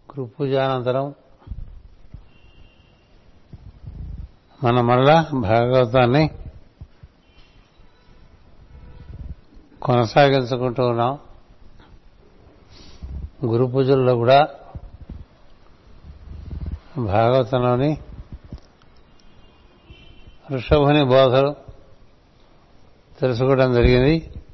గురు పూజానంతరం మనం మళ్ళా భాగవతాన్ని కొనసాగించుకుంటూ ఉన్నాం గురు పూజల్లో కూడా భాగవతంలోని ఋషభుని బోధలు తెలుసుకోవడం జరిగింది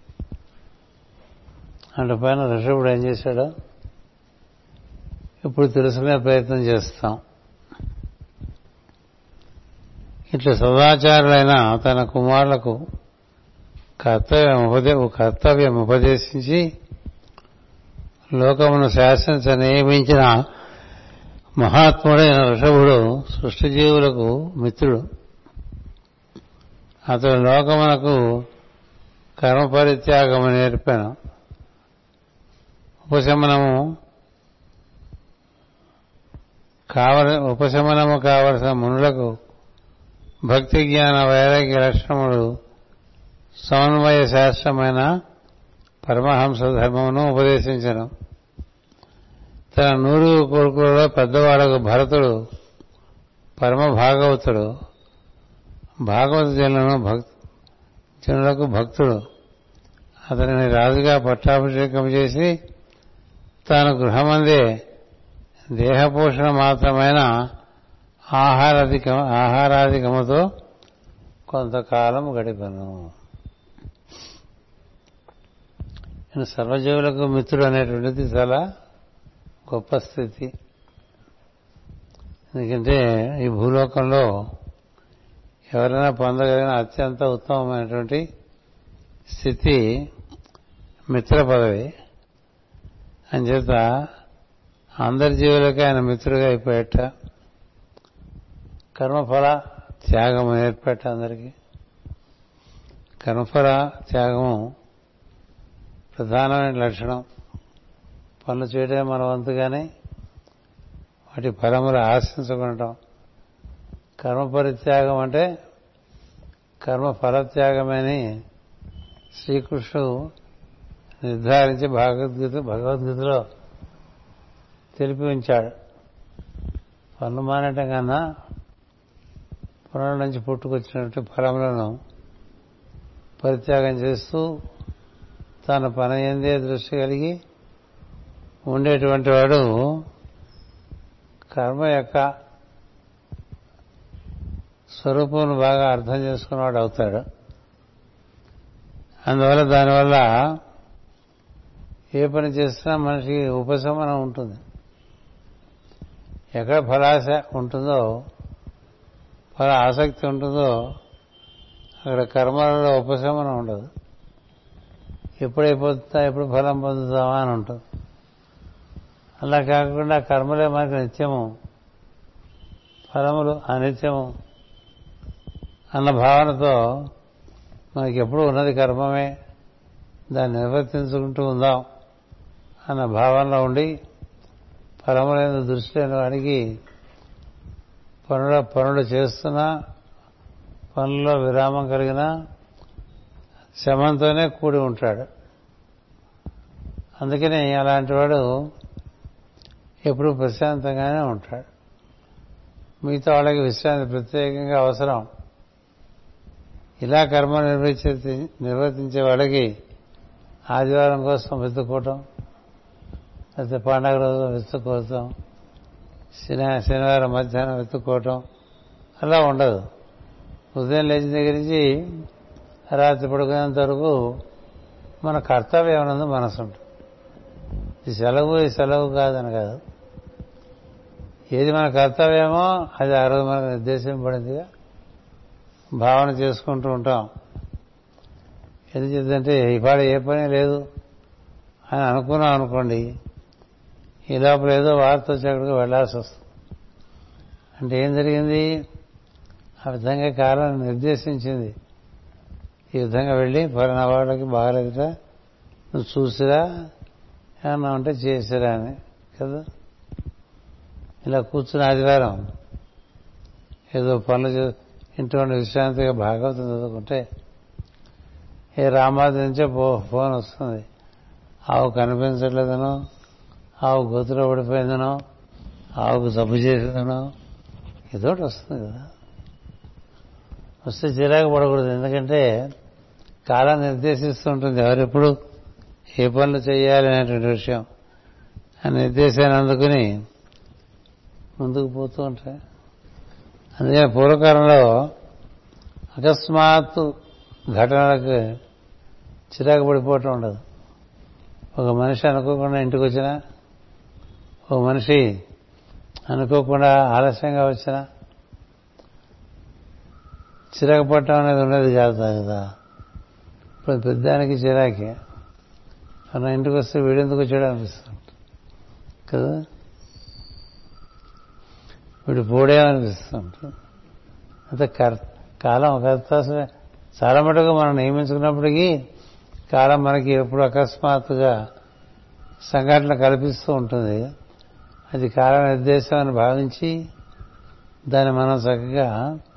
అంటే పైన ఋషభుడు ఏం చేశాడో ఇప్పుడు తెలుసుకునే ప్రయత్నం చేస్తాం ఇట్లా సదాచారులైన తన కుమారులకు కర్తవ్యం ఉపదే కర్తవ్యం ఉపదేశించి లోకమును శాసించ నియమించిన మహాత్ముడైన ఋషభుడు సృష్టిజీవులకు మిత్రుడు అతడు లోకమునకు కర్మ పరిత్యాగము నేర్పాను ఉపశమనము కావల ఉపశమనము కావలసిన మునులకు భక్తి జ్ఞాన వైరాగ్య లక్షణములు సమన్వయ శాస్త్రమైన పరమహంస ధర్మమును ఉపదేశించను తన నూరు కొడుకులలో పెద్దవాడకు భరతుడు పరమ భాగవతుడు భాగవత జనులను భక్ జనులకు భక్తుడు అతనిని రాజుగా పట్టాభిషేకం చేసి తాను గృహమందే దేహపోషణ మాత్రమైన ఆహారాధిక ఆహారాధికముతో కొంతకాలం గడిపను సర్వజీవులకు మిత్రుడు అనేటువంటిది చాలా గొప్ప స్థితి ఎందుకంటే ఈ భూలోకంలో ఎవరైనా పొందగలిగిన అత్యంత ఉత్తమమైనటువంటి స్థితి మిత్ర పదవి అంచేత అందరి జీవులకి ఆయన మిత్రుడిగా అయిపోయేట కర్మఫల త్యాగం ఏర్పేట అందరికీ కర్మఫల త్యాగము ప్రధానమైన లక్షణం పనులు చేయడమే మన వంతుగానే వాటి ఫలములు ఆశించుకుంటాం కర్మ పరిత్యాగం అంటే కర్మ ఫలత్యాగమని శ్రీకృష్ణుడు నిర్ధారించి భగవద్గీత భగవద్గీతలో తెలిపి ఉంచాడు పనులు మానటం కన్నా పునరుల నుంచి పుట్టుకొచ్చినట్టు ఫలములను పరిత్యాగం చేస్తూ తన పని ఎందే దృష్టి కలిగి ఉండేటువంటి వాడు కర్మ యొక్క స్వరూపం బాగా అర్థం చేసుకున్నవాడు అవుతాడు అందువల్ల దానివల్ల ఏ పని చేసినా మనిషికి ఉపశమనం ఉంటుంది ఎక్కడ ఫలాశ ఉంటుందో ఫల ఆసక్తి ఉంటుందో అక్కడ కర్మలలో ఉపశమనం ఉండదు ఎప్పుడైపోతుందా ఎప్పుడు ఫలం పొందుతామా అని ఉంటుంది అలా కాకుండా కర్మలే మనకి నిత్యము ఫలములు అనిత్యము అన్న భావనతో మనకి ఎప్పుడు ఉన్నది కర్మమే దాన్ని నిర్వర్తించుకుంటూ ఉందాం అన్న భావనలో ఉండి ఫలములైన దృష్టి లేని వాడికి పనుల పనులు చేస్తున్నా పనుల్లో విరామం కలిగిన శమంతోనే కూడి ఉంటాడు అందుకని అలాంటి వాడు ఎప్పుడు ప్రశాంతంగానే ఉంటాడు మిగతా వాళ్ళకి విశ్రాంతి ప్రత్యేకంగా అవసరం ఇలా కర్మ నిర్వహించే నిర్వర్తించే వాళ్ళకి ఆదివారం కోసం వెతుక్కోవటం లేకపోతే పండగ రోజు వెతుక్కోవటం శని శనివారం మధ్యాహ్నం వెతుక్కోవటం అలా ఉండదు ఉదయం లేచిన దగ్గర నుంచి రాత్రి పడుకునేంత వరకు మన కర్తవ్యం ఉన్నది మనసు ఉంటుంది ఈ సెలవు ఈ సెలవు కాదని కాదు ఏది మన కర్తవ్యమో అది ఆ రోజు మనకు నిర్దేశింపబడిందిగా భావన చేసుకుంటూ ఉంటాం ఎందుకు చెప్తుంటే ఇవాళ ఏ పని లేదు అని అనుకున్నాం అనుకోండి ఈ లోపల ఏదో వార్త వచ్చి అక్కడికి వెళ్లాల్సి వస్తుంది అంటే ఏం జరిగింది ఆ విధంగా కాలం నిర్దేశించింది ఈ విధంగా వెళ్ళి ఫలానా వాళ్ళకి బాగలేదురా నువ్వు చూసిరా ఏమన్నా ఉంటే చేసిరా అని కదా ఇలా కూర్చుని ఆదివారం ఏదో పనులు ఇంట్లో విశ్రాంతిగా భాగవతం చదువుకుంటే ఏ రామాది నుంచే ఫోన్ వస్తుంది ఆవు కనిపించట్లేదనో ఆవు గొంతులో పడిపోయిందనో ఆవుకు జబ్బు చేసేదనో ఏదో ఒకటి వస్తుంది కదా వస్తే చిరాకు పడకూడదు ఎందుకంటే కాలం నిర్దేశిస్తూ ఉంటుంది ఎవరెప్పుడు ఏ పనులు చేయాలి అనేటువంటి విషయం ఆ నిర్దేశాన్ని అందుకుని ముందుకు పోతూ ఉంటాయి అందుకని పూర్వకాలంలో అకస్మాత్తు ఘటనలకు చిరాకు పడిపోవటం ఉండదు ఒక మనిషి అనుకోకుండా ఇంటికి వచ్చినా ఒక మనిషి అనుకోకుండా ఆలస్యంగా వచ్చినా చిరాకు పట్టడం అనేది ఉండేది కాదు కదా ఇప్పుడు పెద్దానికి చిరాకే మన ఇంటికి వస్తే వీడెందుకు వచ్చాడు అనిపిస్తుంది కదా వీడు పోడేమనిపిస్తుంది అంతే కర్ కాలం కర్త చాలా మటుకు మనం నియమించుకున్నప్పటికీ కాలం మనకి ఎప్పుడు అకస్మాత్తుగా సంఘటన కల్పిస్తూ ఉంటుంది అది కాల నిర్దేశం అని భావించి దాన్ని మనం చక్కగా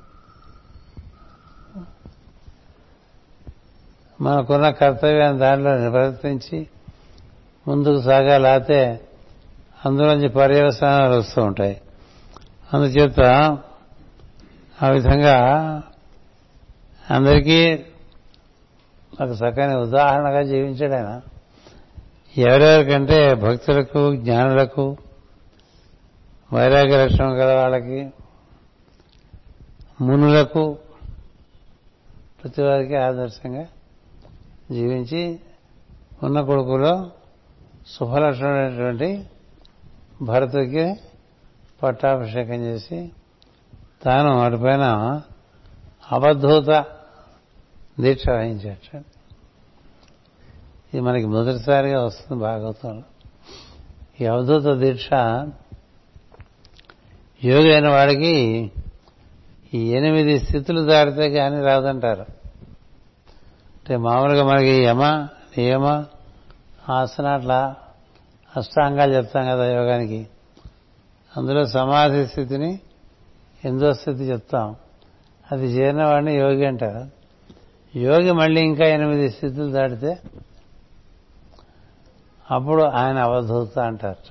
మనకున్న కర్తవ్యాన్ని దానిలో నిర్వర్తించి ముందుకు సాగాలాతే అందులోంచి పర్యవసానాలు వస్తూ ఉంటాయి అందుచేత ఆ విధంగా అందరికీ ఒక చక్కని ఉదాహరణగా జీవించాడు ఆయన ఎవరెవరికంటే భక్తులకు జ్ఞానులకు వైరాగ్య లక్షణం గల వాళ్ళకి మునులకు ప్రతి వారికి ఆదర్శంగా జీవించి ఉన్న కొడుకులో శుభలక్షణమైనటువంటి భరతుడికి పట్టాభిషేకం చేసి తాను వాటిపైన అవధూత దీక్ష వహించట ఇది మనకి మొదటిసారిగా వస్తుంది భాగవతంలో ఈ అవధూత దీక్ష యోగి అయిన వాడికి ఈ ఎనిమిది స్థితులు దాటితే కానీ రాదంటారు అంటే మామూలుగా మనకి యమ నియమ ఆసన అట్లా అష్టాంగాలు చెప్తాం కదా యోగానికి అందులో సమాధి స్థితిని ఎందో స్థితి చెప్తాం అది చేరిన వాడిని యోగి అంటారు యోగి మళ్ళీ ఇంకా ఎనిమిది స్థితులు దాటితే అప్పుడు ఆయన అవధూత అంటారట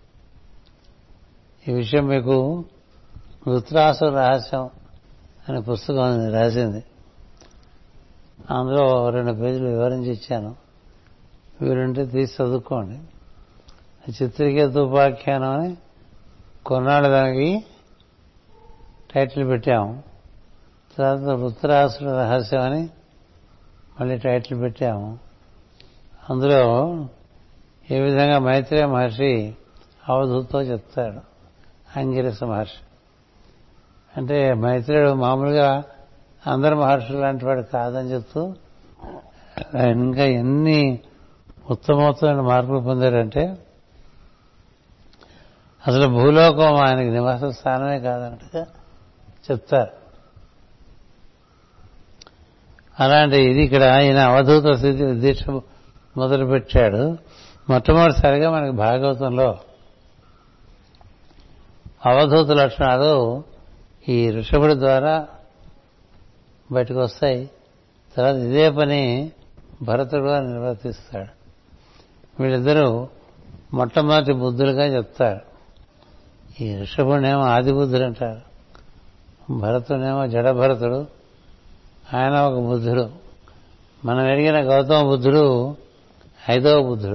ఈ విషయం మీకు వృత్రాసు రహస్యం అనే పుస్తకం ఉంది రాసింది అందులో రెండు పేజీలు వివరించి ఇచ్చాను వీరుంటే తీసి చదువుకోండి చిత్రికేతు ఉపాఖ్యానం అని కొన్నాళ్ళు దానికి టైటిల్ పెట్టాము తర్వాత వృత్తరాసుల రహస్యం అని మళ్ళీ టైటిల్ పెట్టాము అందులో ఏ విధంగా మైత్రేయ మహర్షి అవధూతో చెప్తాడు అంగిరస మహర్షి అంటే మైత్రేయుడు మామూలుగా అందరు మహర్షులు లాంటి వాడు కాదని చెప్తూ ఆయన ఇంకా ఎన్ని ఉత్తమోత్తమైన మార్పులు పొందాడంటే అసలు భూలోకం ఆయనకి నివాస స్థానమే కాదన్నట్టుగా చెప్తారు అలాంటి ఇది ఇక్కడ ఈయన అవధూత స్థితి దీక్ష మొదలుపెట్టాడు మొట్టమొదటిసారిగా మనకి భాగవతంలో అవధూత లక్షణాలు ఈ ఋషభుడి ద్వారా బయటకు వస్తాయి తర్వాత ఇదే పని భరతుడు నిర్వర్తిస్తాడు వీళ్ళిద్దరూ మొట్టమొదటి బుద్ధులుగా చెప్తారు ఈ ఋషభుడేమో ఆది బుద్ధుడు అంటారు భరతుడేమో జడభరతుడు ఆయన ఒక బుద్ధుడు మనం ఎరిగిన గౌతమ బుద్ధుడు ఐదవ బుద్ధుడు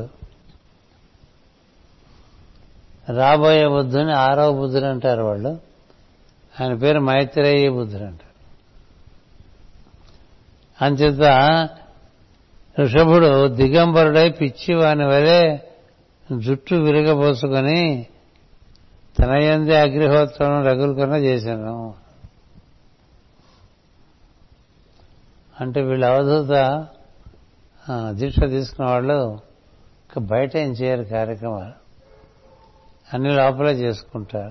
రాబోయే బుద్ధుని ఆరవ బుద్ధుడు అంటారు వాళ్ళు ఆయన పేరు మైత్రేయ బుద్ధుడు అంటారు అంచేత ఋషభుడు దిగంబరుడై పిచ్చి వాని వలె జుట్టు విరగబోసుకొని తన ఎందే అగ్నిహోత్రం రగులుకున్న చేశాను అంటే వీళ్ళు అవధూత దీక్ష తీసుకున్న వాళ్ళు బయట ఏం చేయరు కార్యక్రమాలు అన్ని లోపలే చేసుకుంటారు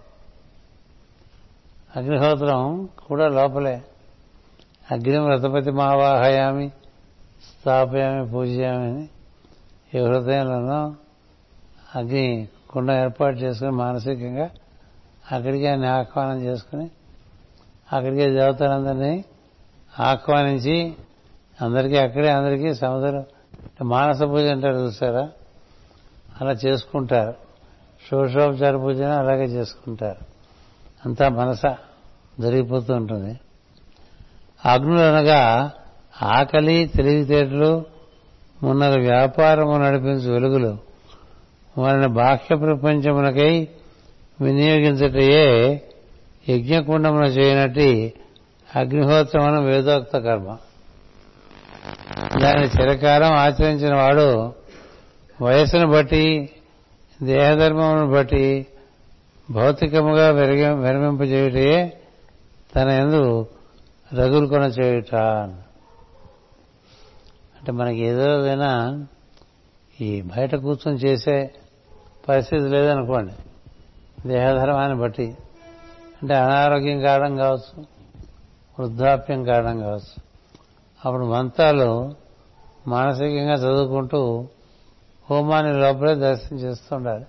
అగ్నిహోత్రం కూడా లోపలే అగ్ని వ్రతపతి మావాహయామి స్థాపయామి పూజయామి అని ఈ హృదయంలోనూ అగ్ని కుండ ఏర్పాటు చేసుకుని మానసికంగా అక్కడికి ఆయన ఆహ్వానం చేసుకుని అక్కడికే దేవతలందరినీ ఆహ్వానించి అందరికీ అక్కడే అందరికీ సముద్రం మానస పూజ అంటారు చూసారా అలా చేసుకుంటారు షోషోపచార పూజను అలాగే చేసుకుంటారు అంతా మనస జరిగిపోతూ ఉంటుంది అగ్నులు అనగా ఆకలి తెలివితేటలు మున్నర వ్యాపారము నడిపించు వెలుగులు వారిని బాహ్య ప్రపంచమునకై వినియోగించటయే యజ్ఞకుండమున చేయనట్టి అగ్నిహోత్రమన వేదోక్త కర్మ దాన్ని చిరకాలం ఆచరించిన వాడు వయస్సును బట్టి దేహధర్మమును బట్టి భౌతికముగా విరగ విరమింపజేయుటయే తన ఎందు రగులుకొన చేయుట అంటే మనకి ఏదైనా ఈ బయట కూర్చొని చేసే పరిస్థితి లేదనుకోండి దేహధర్మాన్ని బట్టి అంటే అనారోగ్యం కారణం కావచ్చు వృద్ధాప్యం కారణం కావచ్చు అప్పుడు మంత్రాలు మానసికంగా చదువుకుంటూ హోమాన్ని లోపలే దర్శనం చేస్తుండాలి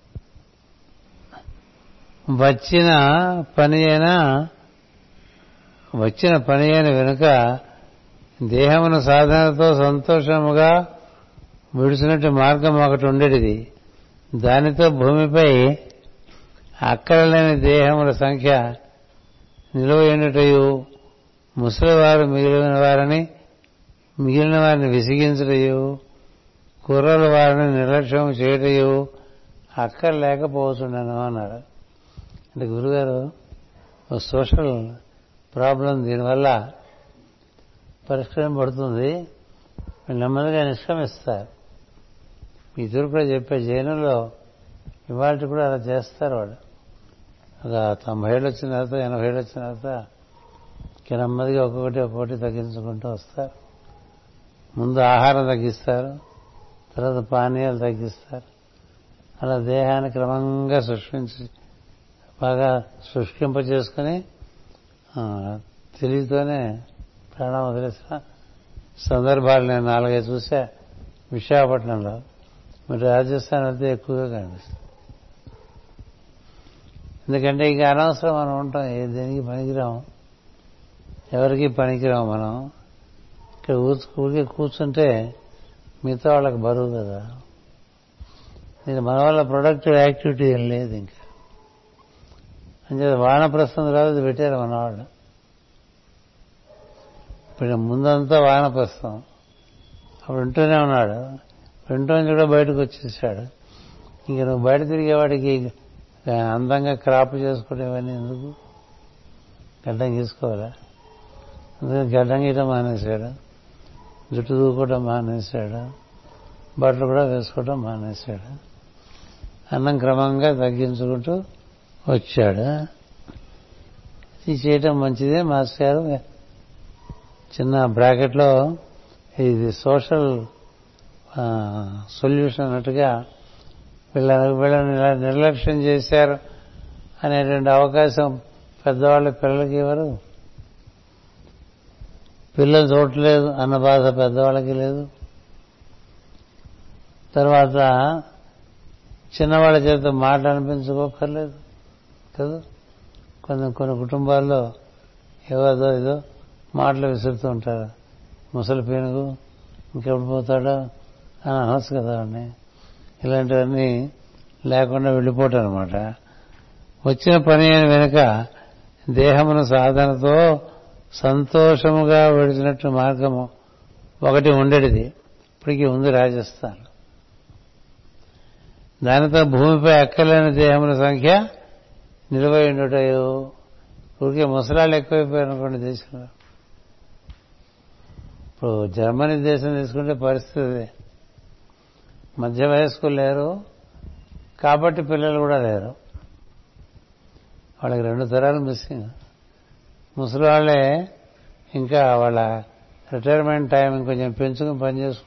వచ్చిన పని అయినా వచ్చిన పని అయిన వెనుక దేహమును సాధనతో సంతోషముగా విడిచినట్టు మార్గం ఒకటి ఉండేది దానితో భూమిపై అక్కరలేని దేహముల సంఖ్య నిలువైనటయు ముసలివారు మిగిలిన వారిని మిగిలిన వారిని విసిగించటయు కుర్రల వారిని నిర్లక్ష్యం చేయటయు అక్కర లేకపోతుండను అన్నాడు అంటే గురుగారు సోషల్ ప్రాబ్లం దీనివల్ల పరిష్కరింపబడుతుంది నెమ్మదిగా నిష్క్రమిస్తారు మీ ఇద్దరు కూడా చెప్పే జైనులో ఇవాళ కూడా అలా చేస్తారు వాడు ఒక తొంభై ఏళ్ళు వచ్చిన తర్వాత ఎనభై ఏళ్ళు వచ్చిన తర్వాత నెమ్మదిగా ఒక్కొక్కటి ఒక్కొక్కటి తగ్గించుకుంటూ వస్తారు ముందు ఆహారం తగ్గిస్తారు తర్వాత పానీయాలు తగ్గిస్తారు అలా దేహాన్ని క్రమంగా సృష్టించి బాగా సృష్టింప చేసుకుని తెలివితోనే ప్రాణం వదిలేసిన సందర్భాలు నేను నాలుగైదు చూసా విశాఖపట్నంలో మీరు రాజస్థాన్ వెళ్తే ఎక్కువగా కనిపిస్తుంది ఎందుకంటే ఇక అనవసరం మనం ఉంటాం ఏ దేనికి పనికిరాం ఎవరికి పనికిరాం మనం ఇక్కడ ఊరికి కూర్చుంటే మిగతా వాళ్ళకి బరువు కదా నేను మన వల్ల ప్రొడక్టివ్ యాక్టివిటీ ఏం లేదు ఇంకా అంటే వానప్రస్థం తర్వాత పెట్టారు మన వాళ్ళు ఇప్పుడు ముందంతా వానప్రస్థం అప్పుడు వింటూనే ఉన్నాడు వింటూ నుంచి కూడా బయటకు వచ్చేసాడు ఇంక నువ్వు బయట తిరిగేవాడికి అందంగా క్రాప్ చేసుకోవడం ఇవన్నీ ఎందుకు గడ్డం గీసుకోవాలా అందుకని గడ్డం గీయటం మానేశాడు జుట్టు దూకోవడం మానేశాడు బట్టలు కూడా వేసుకోవడం మానేశాడు అన్నం క్రమంగా తగ్గించుకుంటూ వచ్చాడు ఇది చేయటం మంచిదే మాస్టర్ గారు చిన్న బ్రాకెట్లో ఇది సోషల్ సొల్యూషన్ అన్నట్టుగా వీళ్ళని వీళ్ళని ఇలా నిర్లక్ష్యం చేశారు అనేటువంటి అవకాశం పెద్దవాళ్ళ పిల్లలకి ఇవ్వరు పిల్లలు చూడట్లేదు అన్న బాధ పెద్దవాళ్ళకి లేదు తర్వాత చిన్నవాళ్ళ చేత మాట అనిపించుకోకర్లేదు కదా కొన్ని కొన్ని కుటుంబాల్లో ఏదో ఏదో మాటలు విసురుతూ ఉంటారు ముసలి పీనుగు ఇంకెప్పుడు పోతాడో అని అనొచ్చు కదా వాడిని ఇలాంటివన్నీ లేకుండా వెళ్ళిపోవటం అనమాట వచ్చిన పని అయిన వెనుక దేహమును సాధనతో సంతోషముగా విడిచినట్టు మార్గము ఒకటి ఉండేది ఇప్పటికీ ఉంది రాజస్థాన్ దానితో భూమిపై ఎక్కలేని దేహముల సంఖ్య నిలువై ఉండుటయు ఊరికే ముసలాళ్ళు ఎక్కువైపోయారు అనుకోండి దేశంలో ఇప్పుడు జర్మనీ దేశం తీసుకుంటే పరిస్థితి మధ్య వయస్కులు లేరు కాబట్టి పిల్లలు కూడా లేరు వాళ్ళకి రెండు తరాలు మిస్సింగ్ ముసలి వాళ్ళే ఇంకా వాళ్ళ రిటైర్మెంట్ టైం ఇంకొంచెం పెంచుకుని పనిచేసు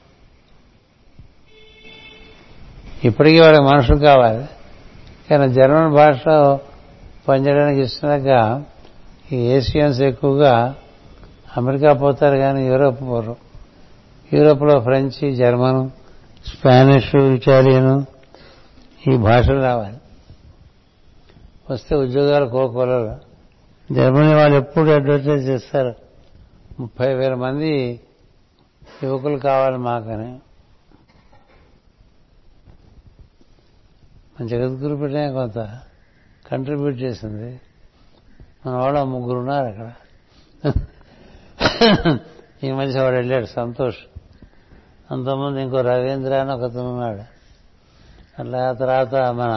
ఇప్పటికీ వాళ్ళకి మనుషులు కావాలి కానీ జర్మన్ భాషలో పనిచేయడానికి ఇష్టక ఈ ఏషియన్స్ ఎక్కువగా అమెరికా పోతారు కానీ యూరోప్ పోరు యూరోప్లో ఫ్రెంచి జర్మను స్పానిష్ ఇటాలియను ఈ భాషలు రావాలి వస్తే ఉద్యోగాలు కోకోలలో జర్మనీ వాళ్ళు ఎప్పుడు అడ్వర్టైజ్ చేస్తారు ముప్పై వేల మంది యువకులు కావాలి మాకని మన జగద్గురు పీఠమే కొంత కంట్రిబ్యూట్ చేసింది మన వాళ్ళు ముగ్గురు ఉన్నారు అక్కడ ఈ మధ్య వాడు వెళ్ళాడు సంతోష్ అంతకుముందు ఇంకో రవీంద్ర అని ఒకతను ఉన్నాడు అట్లా ఆ తర్వాత మన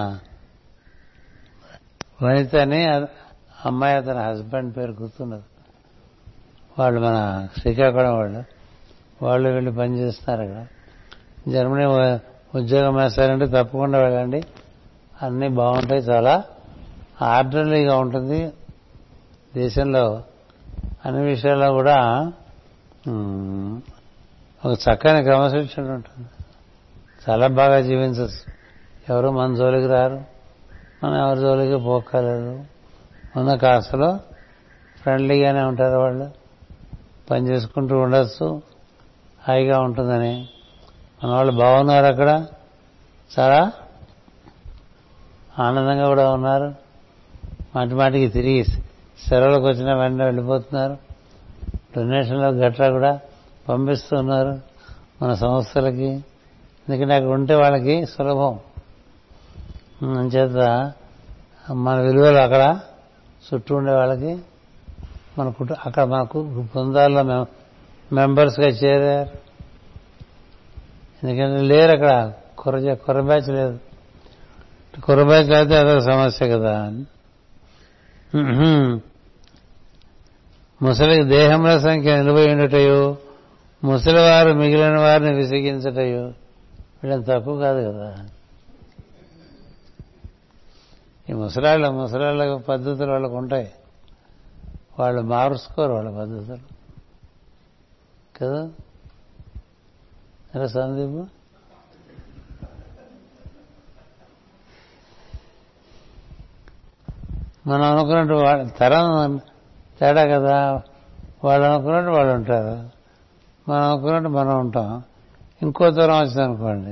వనిత అని అమ్మాయి అతని హస్బెండ్ పేరు గుర్తున్నది వాళ్ళు మన శ్రీకాకుళం వాళ్ళు వాళ్ళు వెళ్ళి పనిచేస్తున్నారు అక్కడ జర్మనీ ఉద్యోగం వేస్తారంటే తప్పకుండా వెళ్ళండి అన్నీ బాగుంటాయి చాలా ఆర్డర్లీగా ఉంటుంది దేశంలో అన్ని విషయాల్లో కూడా ఒక చక్కని క్రమశిక్షణ ఉంటుంది చాలా బాగా జీవించచ్చు ఎవరు మన జోలికి రారు మనం ఎవరి జోలికి పోక్కలేదు ఉన్న కాస్తలో ఫ్రెండ్లీగానే ఉంటారు వాళ్ళు పని చేసుకుంటూ ఉండొచ్చు హాయిగా ఉంటుందని మన వాళ్ళు బాగున్నారు అక్కడ చాలా ఆనందంగా కూడా ఉన్నారు మాటి మాటికి తిరిగి సెలవులకు వచ్చిన వెంటనే వెళ్ళిపోతున్నారు డొనేషన్లో గట్రా కూడా పంపిస్తున్నారు మన సంస్థలకి ఎందుకంటే అక్కడ ఉంటే వాళ్ళకి సులభం అంచేత మన విలువలు అక్కడ చుట్టూ ఉండే వాళ్ళకి మన కుటుంబ అక్కడ మనకు బృందాల్లో మేము మెంబర్స్గా చేరారు ఎందుకంటే లేరు అక్కడ కుర్ర కుర్ర బ్యాచ్ లేదు కుర్ర బ్యాచ్ అయితే అదొక సమస్య కదా ముసలికి దేహముల సంఖ్య నిలువై ఉండటయో ముసలివారు మిగిలిన వారిని విసిగించటయో వీళ్ళని తక్కువ కాదు కదా ఈ ముసలాళ్ళ ముసలాళ్ళ పద్ధతులు వాళ్ళకు ఉంటాయి వాళ్ళు మారుసుకోరు వాళ్ళ పద్ధతులు కదా ఎలా సందీప్ మనం అనుకున్నట్టు వాళ్ళ తరం తేడా కదా వాళ్ళు అనుకున్నట్టు వాళ్ళు ఉంటారు మనం అనుకున్నట్టు మనం ఉంటాం ఇంకో తరం వచ్చిందనుకోండి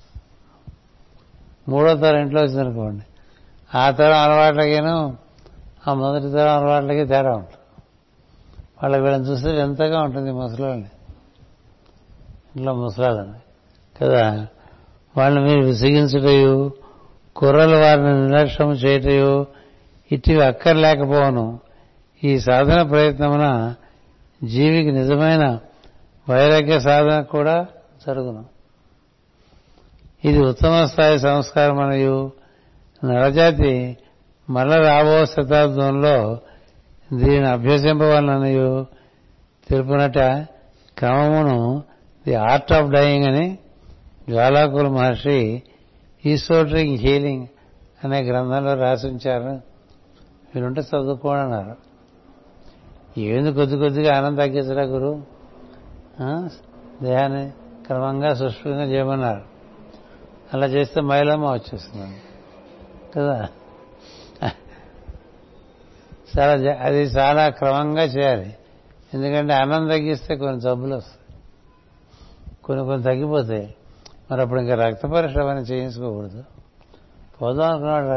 మూడో తరం ఇంట్లో వచ్చిందనుకోండి ఆ తరం అలవాట్లకేను ఆ మొదటి తరం అలవాట్లకి తేడా ఉంటుంది వాళ్ళకి వీళ్ళని చూస్తే ఎంతగా ఉంటుంది ముసలాళ్ళని ఇంట్లో ముసలాళ్ళని కదా వాళ్ళని మీరు విసిగించుటయు కుర్రలు వారిని నిర్లక్ష్యం చేయటయు ఇటివి అక్కర్లేకపోవను ఈ సాధన ప్రయత్నమున జీవికి నిజమైన వైరాగ్య సాధన కూడా జరుగును ఇది ఉత్తమ స్థాయి సంస్కారం అనయు నరజాతి మళ్ళా రాబో శతాబ్దంలో దీనిని అభ్యసింపవాలనయు తెలుపునట క్రమమును ది ఆర్ట్ ఆఫ్ డయింగ్ అని జ్వాలాకుల మహర్షి ఈసోట్రింగ్ హీలింగ్ అనే గ్రంథంలో రాసించారు మీరుంటే చదువుకోండి అన్నారు ఏంది కొద్ది కొద్దిగా ఆనందం తగ్గించరా గురు దేహాన్ని క్రమంగా సుష్పంగా చేయమన్నారు అలా చేస్తే మైలమ్మ వచ్చేస్తుంది కదా చాలా అది చాలా క్రమంగా చేయాలి ఎందుకంటే అన్నం తగ్గిస్తే కొన్ని జబ్బులు వస్తాయి కొన్ని కొన్ని తగ్గిపోతాయి మరి అప్పుడు ఇంకా రక్త పరీక్ష అవన్నీ చేయించుకోకూడదు పోదాం అనుకున్నాడు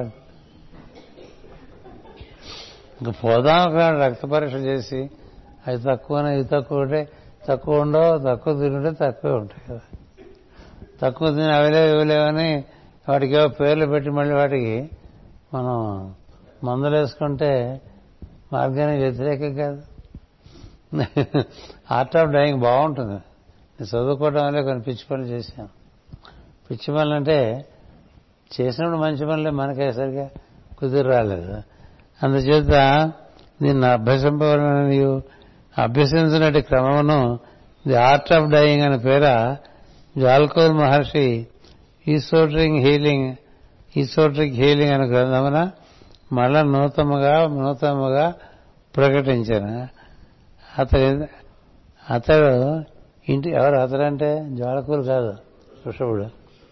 ఇంకా పోదాం అనుకున్నాడు రక్త పరీక్ష చేసి అవి తక్కువ ఇవి తక్కువ ఉంటే తక్కువ ఉండవు తక్కువ తింటే తక్కువే ఉంటాయి కదా తక్కువ తిని అవిలేవు ఇవ్వలేవని వాటికి ఏవో పేర్లు పెట్టి మళ్ళీ వాటికి మనం మందులు వేసుకుంటే మార్గానికి వ్యతిరేకం కాదు ఆర్ట్ ఆఫ్ డైయింగ్ బాగుంటుంది నేను చదువుకోవడం వల్లే కొన్ని పిచ్చి పనులు చేశాను పిచ్చి పనులు అంటే చేసినప్పుడు మంచి పనులే మనకే సరిగా కుదిరి రాలేదు అందుచేత నిన్ను అభ్యసింపవలని అభ్యసించినట్టు క్రమమును ది ఆర్ట్ ఆఫ్ డైయింగ్ అనే పేర జాల్కోల్ మహర్షి ఈసోట్రింగ్ హీలింగ్ ఈసోట్రిక్ హీలింగ్ అనే గ్రంథమున మళ్ళా నూతనముగా నూతనముగా ప్రకటించాను అతడు అతడు ఇంటి ఎవరు అతడంటే జ్వాలకూలు కాదు ఋషభుడు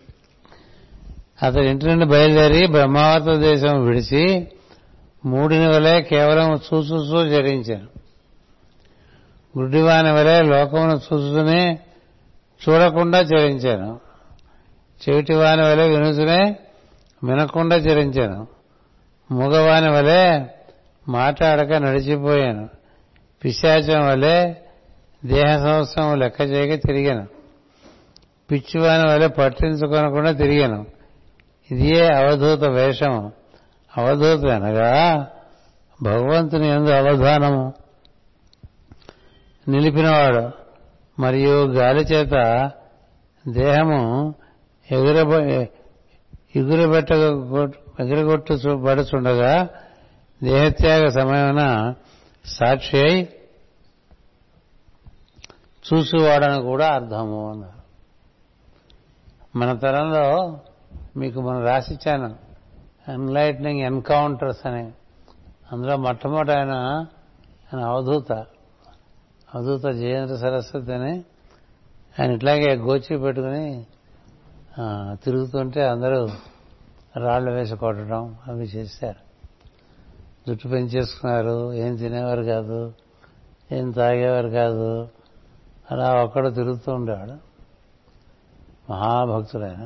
అతడు ఇంటి నుండి బయలుదేరి బ్రహ్మావత దేశం విడిచి మూడిని వలె కేవలం చూచూచూ జరించాను గుడ్డివాని వలె లోకమును చూసుకుని చూడకుండా చరించాను చెవిటివాని వలె వినుసునే వినకుండా చరించాను మూగవాని వలె మాట్లాడక నడిచిపోయాను పిశాచం వలె దేహ సంవత్సరం లెక్క చేయక తిరిగాను పిచ్చివాని వలె పట్టించుకొనకుండా తిరిగాను ఇదే అవధూత వేషం అవధూత అనగా భగవంతుని ఎందు అవధానము నిలిపినవాడు మరియు గాలి చేత దేహము ఎగురబ ఎగురబెట్ట ఎగురగొట్టు పడుచుండగా దేహత్యాగ సమయమున సాక్షి అయి చూసేవాడని కూడా అర్థము అన్నారు మన తరంలో మీకు మనం రాసిచ్చాను ఎన్లైట్నింగ్ ఎన్కౌంటర్స్ అని అందులో మొట్టమొదటి ఆయన ఆయన అవధూత అవధూత జయేంద్ర సరస్వతి అని ఆయన ఇట్లాగే గోచి పెట్టుకుని తిరుగుతుంటే అందరూ రాళ్ళు వేసి కొట్టడం అవి చేశారు జుట్టు పెంచేసుకున్నారు ఏం తినేవారు కాదు ఏం తాగేవారు కాదు అలా ఒక్కడు తిరుగుతూ ఉండేవాడు మహాభక్తుడైన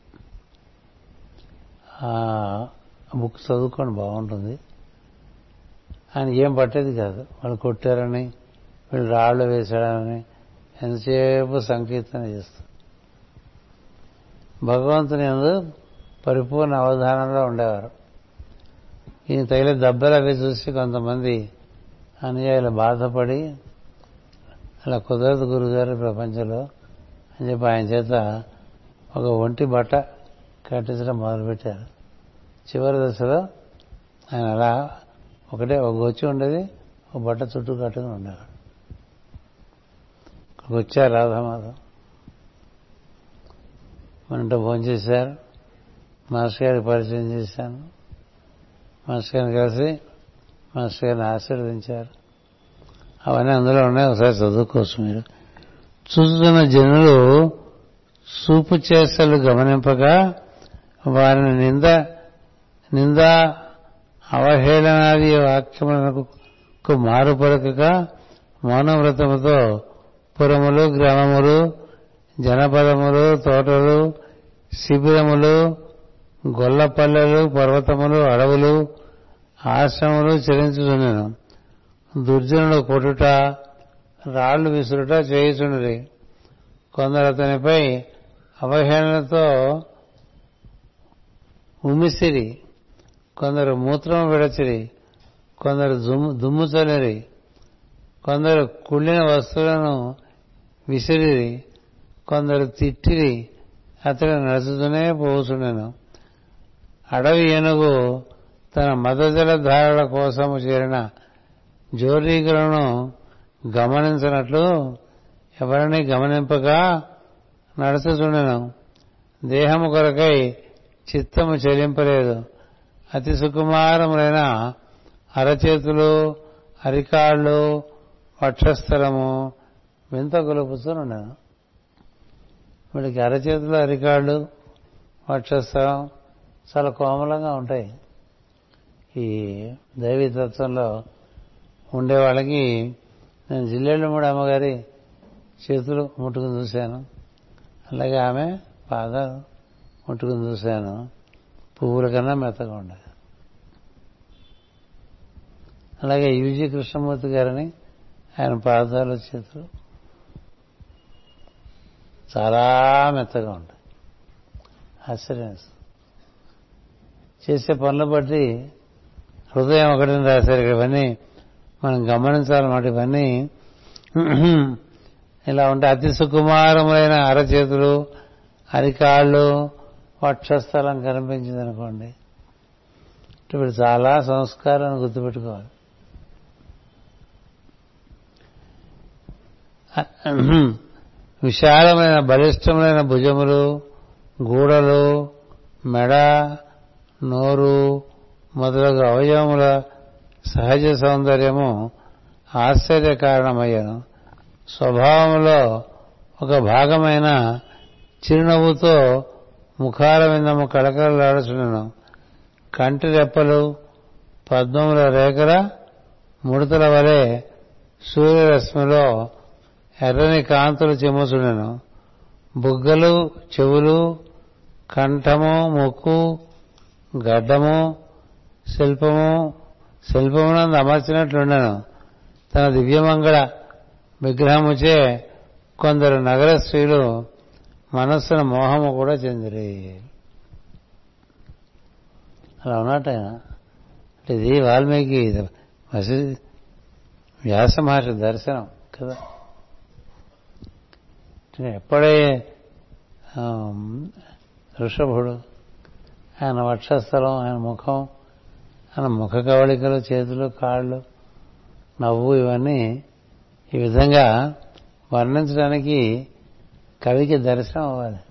బుక్ చదువుకోండి బాగుంటుంది ఆయన ఏం పట్టేది కాదు వాళ్ళు కొట్టారని వీళ్ళు రాళ్ళు వేశాడని ఎంతసేపు సంకీర్తన చేస్తారు భగవంతుని ఎందు పరిపూర్ణ అవధానంలో ఉండేవారు ఈయన తగిలే దెబ్బలు అవి చూసి కొంతమంది అనుయాయులు బాధపడి అలా కుదరదు గురుగారు ప్రపంచంలో అని చెప్పి ఆయన చేత ఒక ఒంటి బట్ట కట్టించడం మొదలుపెట్టారు చివరి దశలో ఆయన అలా ఒకటే ఒక గొచ్చి ఉండేది ఒక బట్ట చుట్టూ కట్టుకుని ఉండేవాడు ఇక్కడికి వచ్చారు రాధామాధవ్ మనంటే ఫోన్ చేశారు మాస్టర్ గారికి పరిచయం చేశాను మాస్టర్ గారిని కలిసి మాస్టర్ గారిని ఆశీర్వదించారు అవన్నీ అందులో ఉన్నాయి ఒకసారి చదువుకోవచ్చు మీరు చూస్తున్న జనులు చూపు చేసలు గమనింపగా వారిని నింద నింద అవహేళనాది వాక్యములకు మారుపడక మౌనవ్రతముతో పురములు గ్రామములు జనపదములు తోటలు శిబిరములు గొల్లపల్లెలు పర్వతములు అడవులు ఆశ్రములు చెల్లించుచున్నాను దుర్జనులు కొట్టుట రాళ్లు విసురుట చేయుచుండ్రి కొందరు అతనిపై అవహేళనతో ఉమిసిరి కొందరు మూత్రం విడచిరి కొందరు దుమ్ము చల్లిరి కొందరు కుళ్ళిన వస్తువులను విసిరిరి కొందరు తిట్టిరి అతడు నడుచుతూనే పోచుండెను అడవి ఏనుగు తన మదజల ధారల కోసము చేరిన జోరీకులను గమనించినట్లు ఎవరిని గమనింపగా నడుచుచుండెను దేహము కొరకై చిత్తము చెలింపలేదు అతి సుకుమారములైన అరచేతులు అరికాళ్ళు వక్షస్థలము వింత కొలుపుతూనుండెను వీడికి అరచేతులు అరికాళ్ళు వక్షస్థలం చాలా కోమలంగా ఉంటాయి ఈ దైవీతత్వంలో ఉండే వాళ్ళకి నేను జిల్లేళ్ళమూడి అమ్మగారి చేతులు ముట్టుకుని చూశాను అలాగే ఆమె పాదాలు ముట్టుకుని చూశాను పువ్వుల కన్నా మెత్తగా ఉండేది అలాగే యూజీ కృష్ణమూర్తి గారిని ఆయన పాదాలు చేతులు చాలా మెత్తగా ఉంటాయి ఆశ్చర్యం చేసే పనులు బట్టి హృదయం ఒకటిని రాశారు ఇవన్నీ మనం గమనించాలన్నమాట ఇవన్నీ ఇలా ఉంటే అతి సుకుమారములైన అరచేతులు అరికాళ్ళు వక్షస్థలం కనిపించింది అనుకోండి ఇప్పుడు చాలా సంస్కారాన్ని గుర్తుపెట్టుకోవాలి విశాలమైన బలిష్టమైన భుజములు గూడలు మెడ నోరు మొదలగు అవయవముల సహజ సౌందర్యము ఆశ్చర్య కారణమయ్యాను స్వభావంలో ఒక భాగమైన చిరునవ్వుతో ముఖాల విందము కళకళలాడుచున్నాను కంటి రెప్పలు పద్మముల రేఖల ముడతల వలె సూర్యరశ్మిలో ఎర్రని కాంతులు చెమ్ముచుండెను బుగ్గలు చెవులు కంఠము ముక్కు గడ్డము శిల్పము శిల్పమునందు అమర్చినట్లుండెను తన దివ్యమంగళ విగ్రహముచే కొందరు నగర స్త్రీలు మనస్సున మోహము కూడా చెందిరి అలా ఉన్నట్టు ఆయన అంటే ఇది వాల్మీకి ఇది వసి వ్యాస మహర్షి దర్శనం కదా ఎప్పుడే ఆ, ఋషభుడు ఆయన వక్షస్థలం ఆయన ముఖం ఆయన ముఖ కవళికలు చేతులు కాళ్ళు నవ్వు ఇవన్నీ ఈ విధంగా వర్ణించడానికి కవికి దర్శనం అవ్వాలి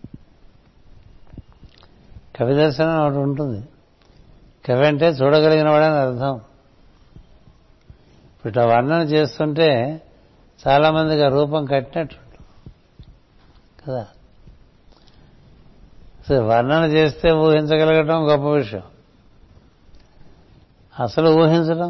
కవి దర్శనం ఒకటి ఉంటుంది కవి అంటే చూడగలిగిన వాడని అర్థం ఇప్పుడు ఇట్లా వర్ణన చేస్తుంటే చాలా మందికి ఆ రూపం కట్టినట్టు కదా సరే వర్ణన చేస్తే ఊహించగలగటం గొప్ప విషయం అసలు ఊహించడం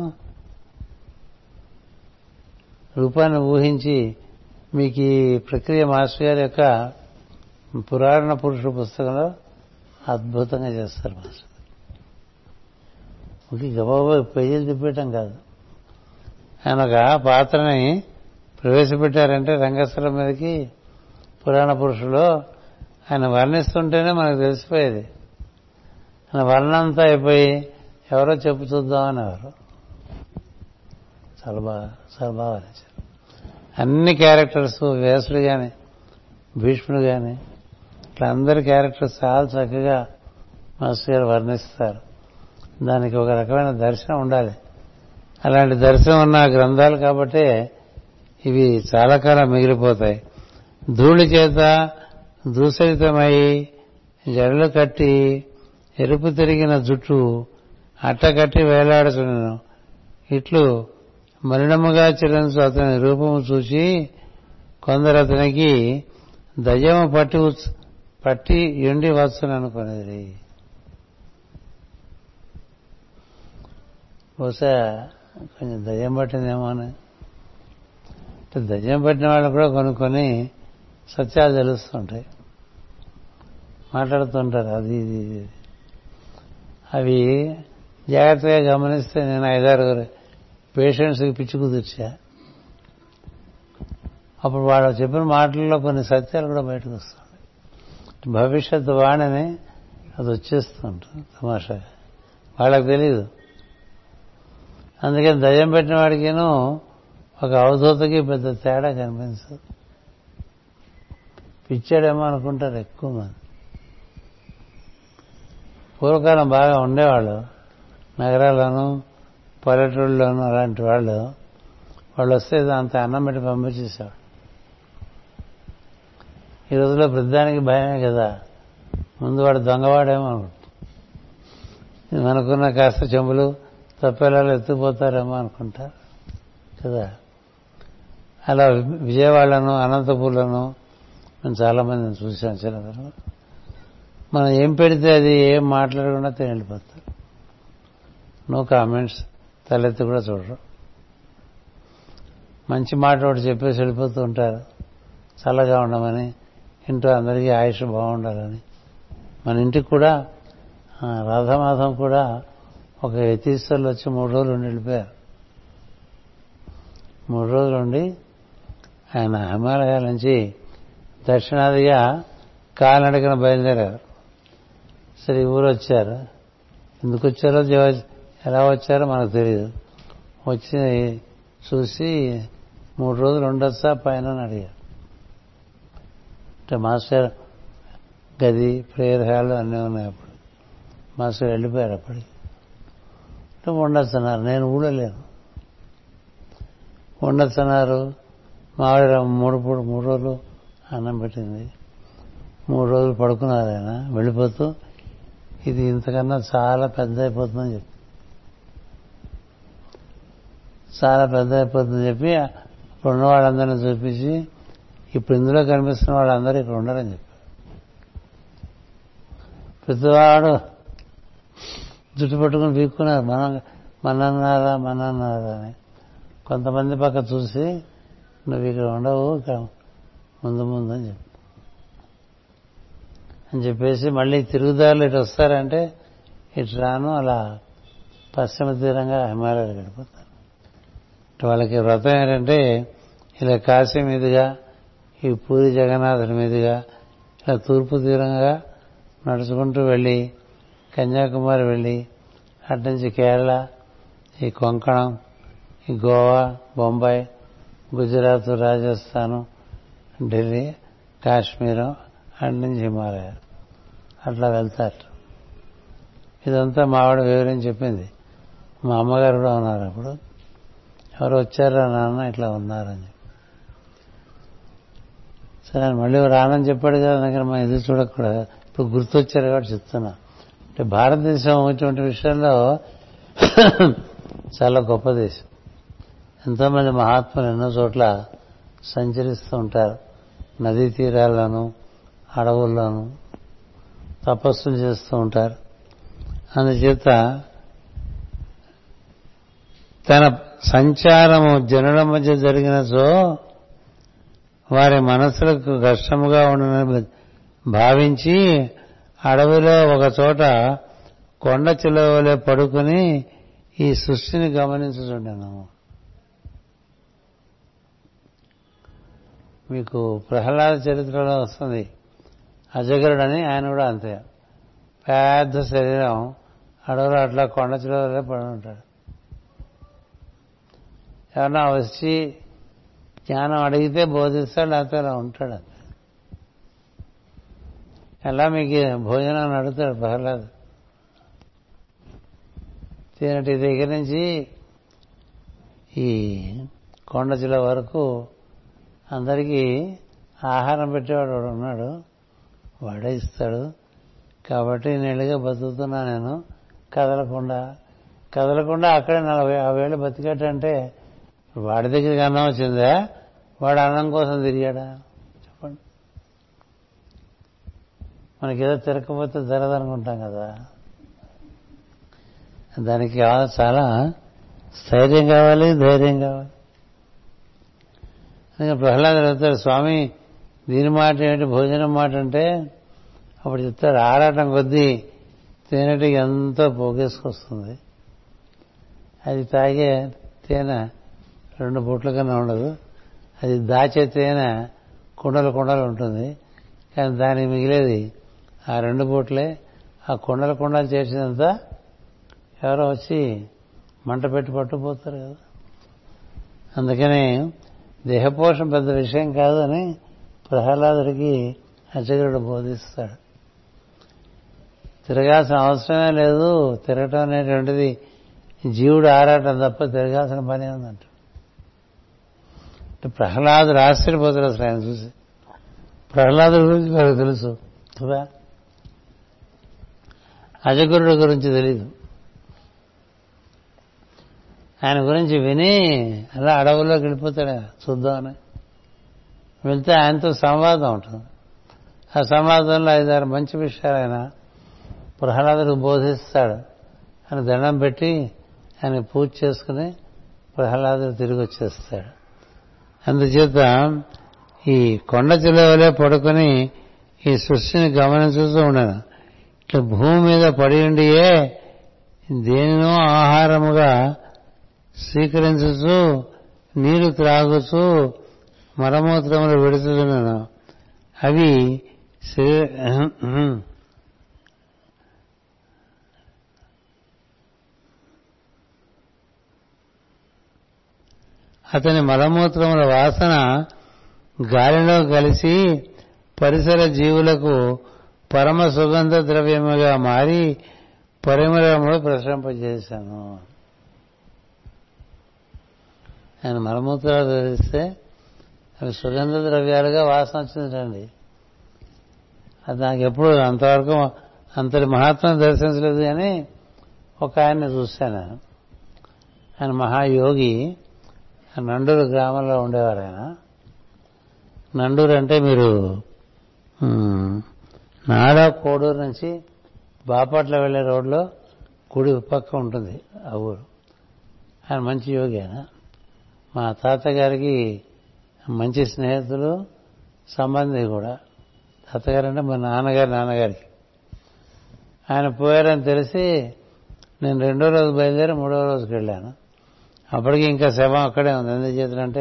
రూపాన్ని ఊహించి మీకు ఈ ప్రక్రియ మాస్టర్ గారి యొక్క పురాణ పురుషుడు పుస్తకంలో అద్భుతంగా చేస్తారు మాస్టర్ ఒకే గబాబా పేజీలు తిప్పేయటం కాదు ఆయన ఒక పాత్రని ప్రవేశపెట్టారంటే రంగస్థలం మీదకి పురాణ పురుషులో ఆయన వర్ణిస్తుంటేనే మనకు తెలిసిపోయేది ఆయన వర్ణంతా అయిపోయి ఎవరో చెప్పు చూద్దాం అనేవారు చాలా బాగా చాలా బాగా వర్ణించారు అన్ని క్యారెక్టర్స్ వ్యాసుడు కానీ భీష్ముడు కానీ ఇట్లా అందరి క్యారెక్టర్స్ చాలా చక్కగా మాస్టర్ గారు వర్ణిస్తారు దానికి ఒక రకమైన దర్శనం ఉండాలి అలాంటి దర్శనం ఉన్న గ్రంథాలు కాబట్టే ఇవి చాలా కాలం మిగిలిపోతాయి ధూళి చేత దూసరితమై జడలు కట్టి ఎరుపు తిరిగిన జుట్టు అట్ట కట్టి వేలాడుతున్నాను ఇట్లు మలినముగా చిరంచు అతని రూపము చూసి కొందరు అతనికి దయ్యము పట్టి ఉచ్- పట్టి ఎండి వచ్చును అనుకునేది బహుశా కొంచెం దయ్యం పట్టిందేమో అని అంటే దయ్యం పట్టిన వాళ్ళు కూడా కొన్ని కొన్ని సత్యాలు తెలుస్తుంటాయి మాట్లాడుతుంటారు అది ఇది ఇది. అవి జాగ్రత్తగా గమనిస్తే నేను ఐదారుగురు పేషెంట్స్కి పిచ్చి కుదిర్చా అప్పుడు వాళ్ళు చెప్పిన మాటల్లో కొన్ని సత్యాలు కూడా బయటకు వస్తాయి భవిష్యత్తు వాణిని అది వచ్చేస్తుంటుంది తమాషాగా వాళ్ళకి తెలియదు అందుకని దయ్యం పెట్టిన వాడికిను ఒక అవధూతకి పెద్ద తేడా కనిపించదు పిచ్చాడేమో అనుకుంటారు ఎక్కువ మంది పూర్వకాలం బాగా ఉండేవాళ్ళు నగరాల్లోనూ పల్లెటూళ్ళలోనూ అలాంటి వాళ్ళు వాళ్ళు వస్తే అంత అన్నం పెట్టి పంపించేసేవాడు ఈ రోజుల్లో వృద్ధానికి భయమే కదా ముందు వాడు దొంగవాడేమో అనుకుంటా మనకున్న కాస్త చెంబులు తప్పేలాలు ఎత్తుకుపోతారేమో అనుకుంటారు కదా అలా విజయవాడలను అనంతపూర్లను మేము చాలామందిని చూసాం చిన్నతనం మనం ఏం పెడితే అది ఏం మాట్లాడకుండా తిని వెళ్ళిపోతారు నో కామెంట్స్ తలెత్తి కూడా చూడరు మంచి మాట ఒకటి చెప్పేసి వెళ్ళిపోతూ ఉంటారు చల్లగా ఉండమని ఇంట్లో అందరికీ ఆయుష్ బాగుండాలని మన ఇంటికి కూడా ఆ, రాధామాధం కూడా ఒక యతీశ్వర్లు వచ్చి మూడు రోజులు ఉండి వెళ్ళిపోయారు మూడు రోజులు ఉండి ఆయన హిమాలయాల నుంచి దక్షిణాదిగా కాలినడకన బయలుదేరారు సరే ఈ ఊరు వచ్చారు ఎందుకు వచ్చారో జవ- ఎలా వచ్చారో మనకు తెలియదు వచ్చి చూసి మూడు రోజులు ఉండొచ్చా పైన అని అడిగారు అంటే మాస్టర్ గది ప్రేయర్ హాల్ అన్నీ ఉన్నాయి అప్పుడు మాస్టర్ వెళ్ళిపోయారు అప్పటికి అంటే ఉండొచ్చన్నారు నేను ఊళ్ళో లేను ఉండొచ్చన్నారు మావిడ మూడు పూట మూడు రోజులు అన్నం పెట్టింది మూడు రోజులు పడుకున్నారు ఆయన వెళ్ళిపోతూ ఇది ఇంతకన్నా చాలా పెద్ద అయిపోతుందని చెప్పి చాలా పెద్ద అయిపోతుందని చెప్పి అప్పుడు ఉన్న వాళ్ళందరినీ చూపించి ఇప్పుడు ఇందులో కనిపిస్తున్న వాళ్ళందరూ ఇక్కడ ఉండరని చెప్పారు ప్రతివాడు జుట్టు పట్టుకుని పీక్కున్నారు మనం మనన్నారా మనన్నారా అని కొంతమంది పక్క చూసి నువ్వు ఇక్కడ ఉండవు ఇక్కడ ముందు ముందు అని చెప్పి అని చెప్పేసి మళ్ళీ తిరుగుదారులు ఇటు వస్తారంటే ఇటు రాను అలా పశ్చిమ తీరంగా హిమాలయాలు గడిపోతారు ఇటు వాళ్ళకి వ్రతం ఏంటంటే ఇలా కాశీ మీదుగా ఈ పూరి జగన్నాథుని మీదుగా ఇలా తూర్పు తీరంగా నడుచుకుంటూ వెళ్ళి కన్యాకుమారి వెళ్ళి అటు నుంచి కేరళ ఈ కొంకణం ఈ గోవా బొంబాయి గుజరాత్ రాజస్థాను ఢిల్లీ కాశ్మీరం అటు నుంచి హిమాలయాలు అట్లా వెళ్తారు ఇదంతా మావాడు వివరించి చెప్పింది మా అమ్మగారు కూడా ఉన్నారు అప్పుడు ఎవరు వచ్చారా నాన్న ఇట్లా ఉన్నారని చెప్పి సరే ఆయన మళ్ళీ రానని చెప్పాడు కదా దగ్గర మనం ఎదురు చూడకూడదు ఇప్పుడు గుర్తొచ్చారు కాబట్టి చెప్తున్నా అంటే భారతదేశం ఇటువంటి విషయంలో చాలా గొప్ప దేశం ఎంతోమంది మహాత్ములు ఎన్నో చోట్ల సంచరిస్తూ ఉంటారు నదీ తీరాల్లోనూ అడవుల్లోనూ తపస్సులు చేస్తూ ఉంటారు అందుచేత తన సంచారము జనుల మధ్య జరిగినచో వారి మనసులకు కష్టముగా ఉండని భావించి అడవిలో ఒక చోట కొండ చిలవలే పడుకుని ఈ సృష్టిని గమనించుచుండను మీకు ప్రహ్లాద చరిత్రలో వస్తుంది అజగరుడని ఆయన కూడా అంతే పెద్ద శరీరం అడవులో అట్లా కొండ చిలవలే పడి ఉంటాడు ఎవరన్నా వచ్చి జ్ఞానం అడిగితే బోధిస్తాడు లేకపోతే అలా ఉంటాడు అంతే ఎలా మీకు భోజనం అడుగుతాడు ప్రహ్లాద్ తినటి దగ్గర నుంచి ఈ కొండచిల వరకు అందరికీ ఆహారం పెట్టేవాడు వాడు ఉన్నాడు వాడే ఇస్తాడు కాబట్టి నీళ్ళుగా బతుకుతున్నా నేను కదలకుండా కదలకుండా అక్కడే నలభై యాభై ఏళ్ళు బతికేటంటే వాడి దగ్గరికి అన్నం వచ్చిందా వాడు అన్నం కోసం తిరిగాడా చెప్పండి మనకేదో తిరగకపోతే జరదనుకుంటాం కదా దానికి కావాలి చాలా స్థైర్యం కావాలి ధైర్యం కావాలి అందుకని ప్రహ్లాద్ చెప్తాడు స్వామి దీని మాట ఏమిటి భోజనం మాట అంటే అప్పుడు చెప్తాడు ఆరాటం కొద్దీ తేనెటికి ఎంతో పోగేసుకొస్తుంది అది తాగే తేనె రెండు బొట్ల కన్నా ఉండదు అది దాచే తేనె కుండలు కుండలు ఉంటుంది కానీ దానికి మిగిలేది ఆ రెండు బొట్లే ఆ కుండల కుండలు చేసినంత ఎవరో వచ్చి మంట పెట్టి పట్టుకుపోతారు కదా అందుకని దేహపోషణ పెద్ద విషయం కాదు అని ప్రహ్లాదుడికి అర్చకుడు బోధిస్తాడు తిరగాల్సిన అవసరమే లేదు తిరగటం అనేటువంటిది జీవుడు ఆరాటం తప్ప తిరగాల్సిన పని ఉందంట అంటే ప్రహ్లాదుడు ఆశ్చర్యపోతాడు అసలు ఆయన చూసి ప్రహ్లాదుడి గురించి మనకు తెలుసు కదా అజగురుడు గురించి తెలీదు ఆయన గురించి విని అలా అడవుల్లోకి వెళ్ళిపోతాడు చూద్దామని వెళ్తే ఆయనతో సంవాదం ఉంటుంది ఆ సంవాదంలో ఐదారు మంచి విషయాలు ఆయన ప్రహ్లాదుడికి బోధిస్తాడు ఆయన దండం పెట్టి ఆయన పూజ చేసుకుని ప్రహ్లాదుడు తిరిగి వచ్చేస్తాడు అందుచేత ఈ కొండ చిలవలే పడుకొని ఈ సృష్టిని గమనించుతూ ఉన్నాను ఇట్లా భూమి మీద పడి ఉండియే దేనినో ఆహారముగా స్వీకరించచ్చు నీరు త్రాగుచు మలమూత్రములు విడుతున్నాను అవి అతని మలమూత్రముల వాసన గాలిలో కలిసి పరిసర జీవులకు పరమ సుగంధ ద్రవ్యముగా మారి పరిమళములు ప్రసరింపజేశాను ఆయన మలమూత్రాలు ధరిస్తే అవి సుగంధ ద్రవ్యాలుగా వాసన వచ్చిందండి అది నాకు ఎప్పుడు అంతవరకు అంతటి మహాత్మ దర్శించలేదు కానీ ఒక ఆయన్ని చూశాను ఆయన మహాయోగి నండూరు గ్రామంలో ఉండేవారు ఆయన నండూరు అంటే మీరు నాడా కోడూరు నుంచి బాపట్ల వెళ్ళే రోడ్లో కుడి పక్క ఉంటుంది ఆ ఊరు ఆయన మంచి యోగి ఆయన మా తాతగారికి మంచి స్నేహితులు సంబంధి కూడా తాతగారు అంటే మా నాన్నగారి నాన్నగారికి ఆయన పోయారని తెలిసి నేను రెండో రోజు బయలుదేరి మూడో రోజుకి వెళ్ళాను అప్పటికి ఇంకా శవం అక్కడే ఉంది ఎందుకు చేతులంటే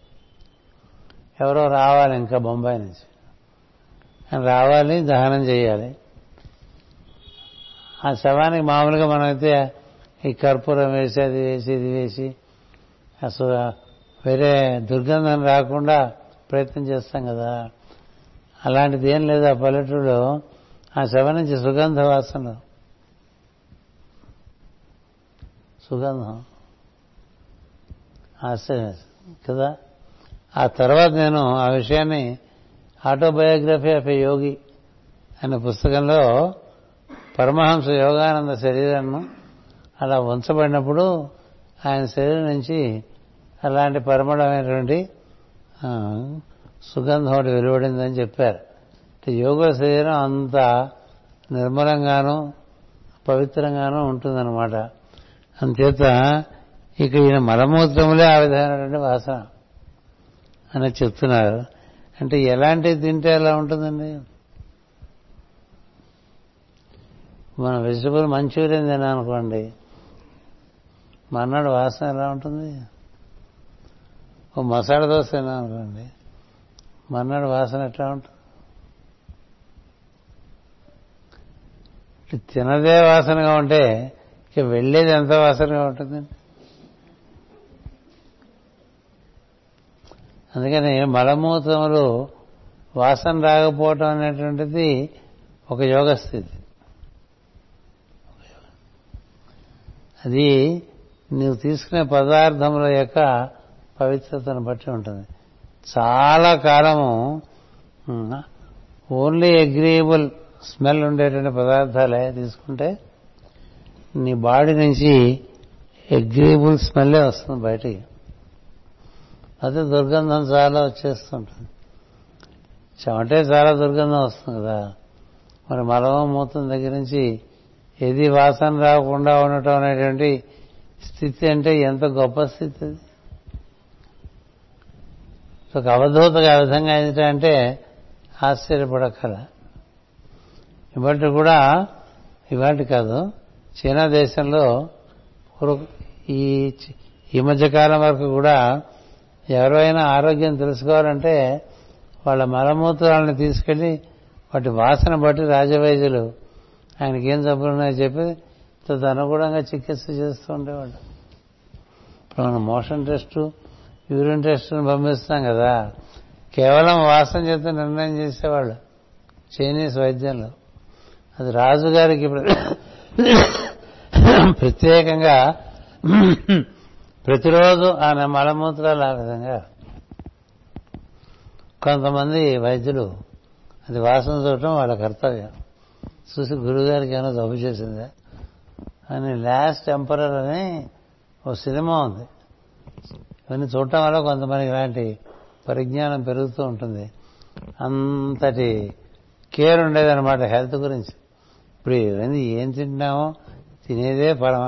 ఎవరో రావాలి ఇంకా బొంబాయి నుంచి ఆయన రావాలి దహనం చేయాలి ఆ శవానికి మామూలుగా మనమైతే ఈ కర్పూరం వేసి అది వేసి ఇది వేసి అసలు వేరే దుర్గంధం రాకుండా ప్రయత్నం చేస్తాం కదా అలాంటిది ఏం లేదు ఆ పల్లెటూరులో ఆ శవ నుంచి సుగంధ వాసన సుగంధం ఆశ్చర్యం కదా ఆ తర్వాత నేను ఆ విషయాన్ని ఆటోబయోగ్రఫీ ఆఫ్ ఎ యోగి అనే పుస్తకంలో పరమహంస యోగానంద శరీరాన్ని అలా ఉంచబడినప్పుడు ఆయన శరీరం నుంచి అలాంటి పరిమళమైనటువంటి ఆ, సుగంధం ఒకటి వెలువడిందని చెప్పారు అంటే యోగ శరీరం అంత నిర్మలంగాను పవిత్రంగాను ఉంటుందన్నమాట అంచేత ఇక ఈయన మలమూత్రములే ఆ విధమైనటువంటి వాసన అని చెప్తున్నారు అంటే ఎలాంటివి తింటే ఎలా ఉంటుందండి మన వెజిటబుల్ మంచూరియన్ తినాలనుకోండి మర్నాడు వాసన ఎలా ఉంటుంది ఓ మసాలా దోశ తినాలనుకోండి మర్నాడు వాసన ఎట్లా ఉంటుంది ఇట్లా తినదే వాసనగా ఉంటే ఇక వెళ్ళేది ఎంత వాసనగా ఉంటుందండి అందుకని మలమూత్రములు వాసన రాకపోవటం అనేటువంటిది ఒక యోగ స్థితి అది నీవు తీసుకునే పదార్థముల యొక్క పవిత్రతను బట్టి ఉంటుంది చాలా కాలము ఓన్లీ అగ్రియబుల్ స్మెల్ ఉండేటువంటి పదార్థాలే తీసుకుంటే నీ బాడీ నుంచి అగ్రియబుల్ స్మెల్లే వస్తుంది బయటికి అదే దుర్గంధం చాలా వచ్చేస్తుంటుంది చెమటే చాలా దుర్గంధం వస్తుంది కదా మరి మలవం మూతం దగ్గర నుంచి ఏది వాసన రాకుండా ఉండటం అనేటువంటి స్థితి అంటే ఎంత గొప్ప స్థితి అది ఒక అవధూతగా ఆ విధంగా ఏంటంటే ఆశ్చర్యపడక్కల ఇవాటి కూడా ఇవాటి కాదు చైనా దేశంలో ఈ ఈ మధ్యకాలం వరకు కూడా ఎవరైనా ఆరోగ్యం తెలుసుకోవాలంటే వాళ్ళ మలమూత్రాలను తీసుకెళ్లి వాటి వాసన బట్టి రాజవైద్యులు ఆయనకి ఏం జబ్బులు ఉన్నాయో చెప్పి తదనుగుణంగా చికిత్స చేస్తూ ఉండేవాళ్ళు ఇప్పుడు మనం మోషన్ టెస్ట్ యూరిన్ టెస్ట్ని పంపిస్తాం కదా కేవలం వాసన చేత నిర్ణయం చేసేవాళ్ళు చైనీస్ వైద్యంలో అది రాజుగారికి ప్రత్యేకంగా ప్రతిరోజు ఆయన మలమూత్రాలు ఆ విధంగా కొంతమంది వైద్యులు అది వాసన చూడటం వాళ్ళ కర్తవ్యం చూసి గురుగారికి ఏమైనా జబ్బు చేసిందా అని లాస్ట్ టెంపరర్ అని ఓ సినిమా ఉంది ఇవన్నీ చూడటం వల్ల కొంతమందికి ఇలాంటి పరిజ్ఞానం పెరుగుతూ ఉంటుంది అంతటి కేర్ ఉండేదన్నమాట హెల్త్ గురించి ఇప్పుడు ఇవన్నీ ఏం తింటున్నామో తినేదే పరమ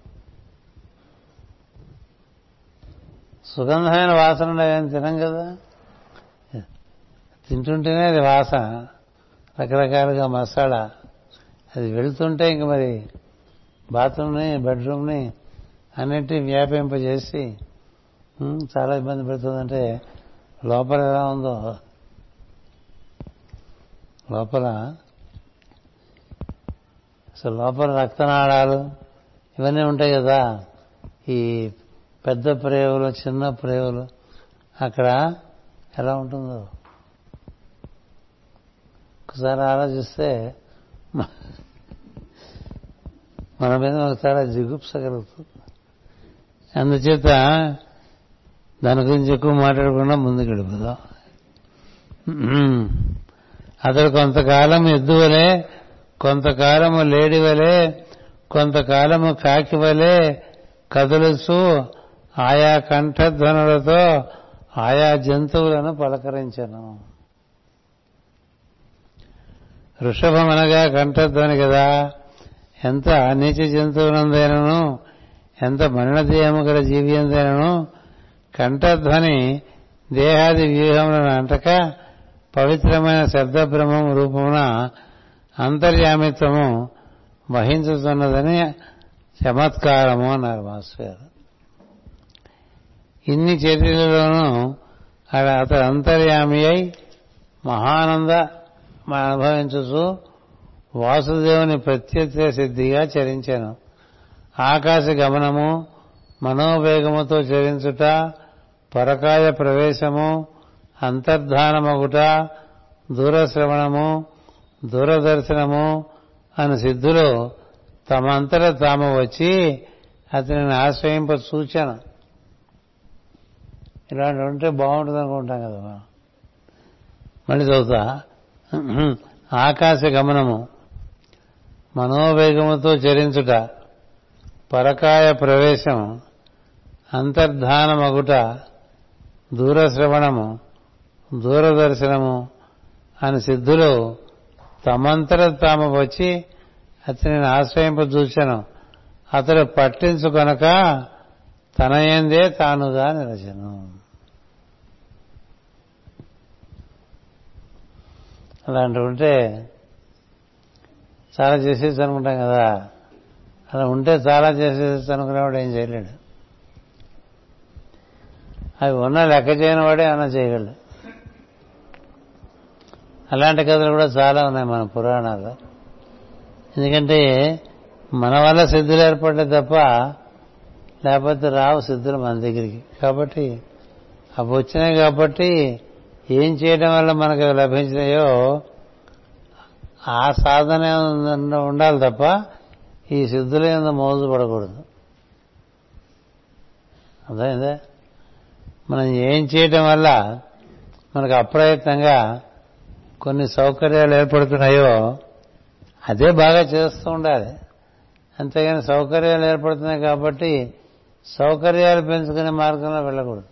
సుగంధమైన వాసన ఉండేవి తినం కదా తింటుంటేనే అది వాసన రకరకాలుగా మసాలా అది వెళుతుంటే ఇంక మరి బాత్రూమ్ని బెడ్రూమ్ని అన్నింటినీ వ్యాపింపజేసి చాలా ఇబ్బంది పెడుతుందంటే లోపల ఎలా ఉందో లోపల అసలు లోపల రక్తనాళాలు ఇవన్నీ ఉంటాయి కదా ఈ పెద్ద ప్రేవులు చిన్న ప్రేవులు అక్కడ ఎలా ఉంటుందో ఒకసారి ఆలోచిస్తే మన మీద మనకు చాలా జిగుప్స కలుగుతుంది అందుచేత దాని గురించి ఎక్కువ మాట్లాడకుండా ముందుకు వెళ్ళిపోదాం అతడు కొంతకాలం ఎద్దు వలె కొంతకాలము లేడి వలె కొంతకాలము కాకి వలె కదులుచు ఆయా కంఠధ్వనులతో ఆయా జంతువులను పలకరించను వృషభమనగా కంఠధ్వని కదా ఎంత నీచ జంతువులందైనను ఎంత మరణదేయము గల జీవి ఎందైనను కంఠధ్వని దేహాది వ్యూహములను అంటక పవిత్రమైన శబ్దబ్రహ్మం రూపమున అంతర్యామిత్వము వహించుతున్నదని చమత్కారము అన్నారు మాస్టర్ గారు ఇన్ని చర్యలలోనూ అతడు అంతర్యామి అయి మహానంద అనుభవించుచు వాసుదేవుని ప్రత్యక్ష సిద్ధిగా చరించాను ఆకాశ గమనము మనోవేగముతో చరించుట పరకాయ ప్రవేశము అంతర్ధానమగుట దూరశ్రవణము దూరదర్శనము అని సిద్ధులు తమంతట తాము వచ్చి అతనిని ఆశ్రయింప సూచన ఇలాంటి ఉంటే బాగుంటుంది అనుకుంటాం కదా మనం మళ్ళీ చదువుతా ఆకాశ గమనము మనోవేగముతో చరించుట పరకాయ ప్రవేశం అంతర్ధానమగుట దూరశ్రవణము దూరదర్శనము అని సిద్ధులు తమంతట తాము వచ్చి అతనిని ఆశ్రయింప చూశాను అతడు పట్టించుకొనక తన ఏందే తానుగా నిలచను అలాంటివి ఉంటే చాలా చేసేసి అనుకుంటాం కదా అలా ఉంటే చాలా చేసేసి అనుకునేవాడు ఏం చేయలేడు అవి ఉన్న లెక్క చేయని వాడే అన్న చేయగలడు అలాంటి కథలు కూడా చాలా ఉన్నాయి మన పురాణాల్లో ఎందుకంటే మన వల్ల సిద్ధులు ఏర్పడ్డే తప్ప లేకపోతే రావు సిద్ధులు మన దగ్గరికి కాబట్టి అవి వచ్చినాయి కాబట్టి ఏం చేయడం వల్ల మనకు లభించినాయో ఆ సాధన ఉండాలి తప్ప ఈ సిద్ధుల మీద మోజు పడకూడదు అర్థమైందా మనం ఏం చేయటం వల్ల మనకు అప్రయత్నంగా కొన్ని సౌకర్యాలు ఏర్పడుతున్నాయో అదే బాగా చేస్తూ ఉండాలి అంతేగాని సౌకర్యాలు ఏర్పడుతున్నాయి కాబట్టి సౌకర్యాలు పెంచుకునే మార్గంలో వెళ్ళకూడదు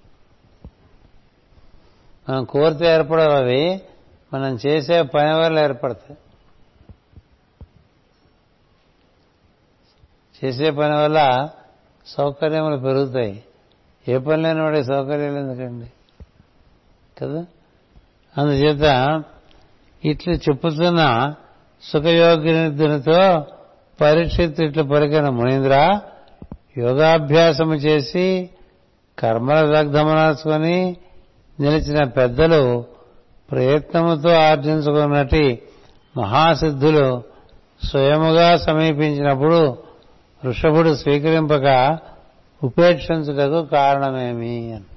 మనం కోరితే ఏర్పడవు అవి మనం చేసే పని వల్ల ఏర్పడతాయి చేసే పని వల్ల సౌకర్యములు పెరుగుతాయి ఏ పని లేని వాడే సౌకర్యాలు ఎందుకండి కదా అందుచేత ఇట్లు చెప్పుతున్న సుఖయోగినితో పరీక్షిత్ ఇట్లు పలికిన మునీంద్ర యోగాభ్యాసము చేసి కర్మల దగ్ధమనర్చుకొని నిలిచిన పెద్దలు ప్రయత్నముతో ఆర్జించుకున్నటి మహాసిద్ధులు స్వయముగా సమీపించినప్పుడు వృషభుడు స్వీకరింపక ఉపేక్షించుటకు కారణమేమి అని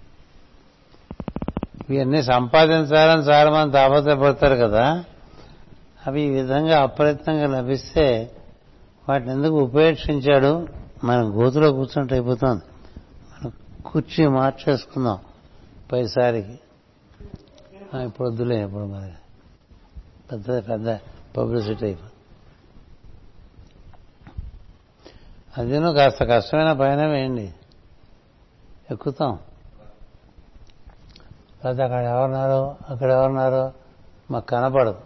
ఇవన్నీ సంపాదించాలని చాలా మంది తాపత్రపడతారు కదా అవి ఈ విధంగా అప్రయత్నంగా లభిస్తే వాటిని ఎందుకు ఉపేక్షించాడు మనం గోతులో కూర్చుంటే అయిపోతుంది మనం కుర్చీ మార్చేసుకుందాం పైసారికి ఇప్పుడు వద్దులే ఇప్పుడు మరి పెద్ద పెద్ద పబ్లిసిటీ అయిపోతుంది అదేనో కాస్త కష్టమైన పైన వేయండి ఎక్కుతాం లేకపోతే అక్కడ ఎవరున్నారో అక్కడ ఎవరున్నారో మాకు కనపడదు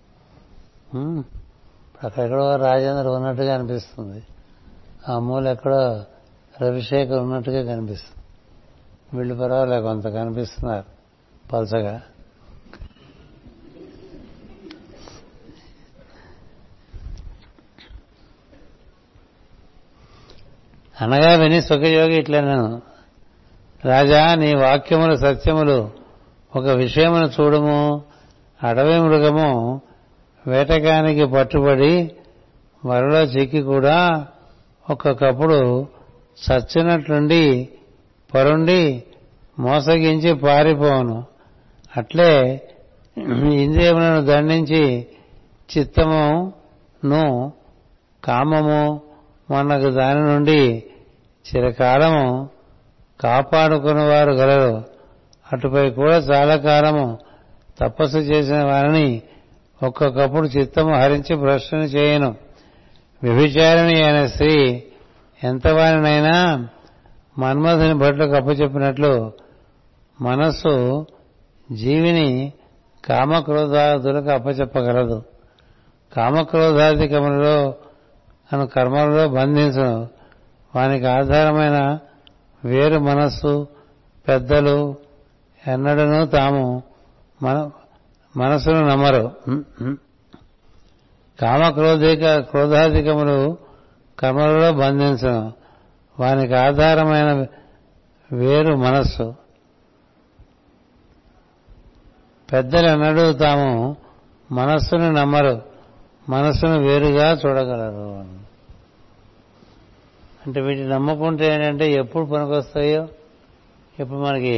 అక్కడెక్కడో రాజేంద్ర ఉన్నట్టుగా అనిపిస్తుంది ఆ మూల ఎక్కడో రవిశేఖర్ ఉన్నట్టుగా కనిపిస్తుంది వీళ్ళు పర్వాలే కొంత కనిపిస్తున్నారు పలసగా అనగా విని సుఖయోగి ఇట్లనను రాజా నీ వాక్యములు సత్యములు ఒక విషయమును చూడము అడవి మృగము వేటగానికి పట్టుబడి వరలో చిక్కి కూడా ఒక్కొక్కప్పుడు చచ్చినట్లుండి పరుండి మోసగించి పారిపోను అట్లే ఇంద్రియములను దండించి చిత్తమును కామము మొన్నకు దాని నుండి చిరకాలము కాపాడుకున్న వారు గలరు అటుపై కూడా చాలా కాలము తపస్సు చేసిన వారిని ఒక్కొక్కప్పుడు చిత్తము హరించి ప్రశ్న చేయను వ్యభిచారిణి అయిన స్త్రీ ఎంతవారినైనా మన్మధుని భట్లకు అప్పచెప్పినట్లు మనస్సు జీవిని కామక్రోధాదులకు అప్పచెప్పగలదు కామక్రోధాధికములలో అను కర్మలలో బంధించను వానికి ఆధారమైన వేరు మనస్సు పెద్దలు ఎన్నడనూ తాము మన మనసును నమ్మరు కామక్రోధిక క్రోధాధికములు కర్మలలో బంధించను వానికి ఆధారమైన వేరు మనస్సు పెద్దలు ఎన్నడూ తాము మనస్సును నమ్మరు మనసును వేరుగా చూడగలరు అంటే వీటిని నమ్ముకుంటే ఏంటంటే ఎప్పుడు పనికొస్తాయో ఇప్పుడు మనకి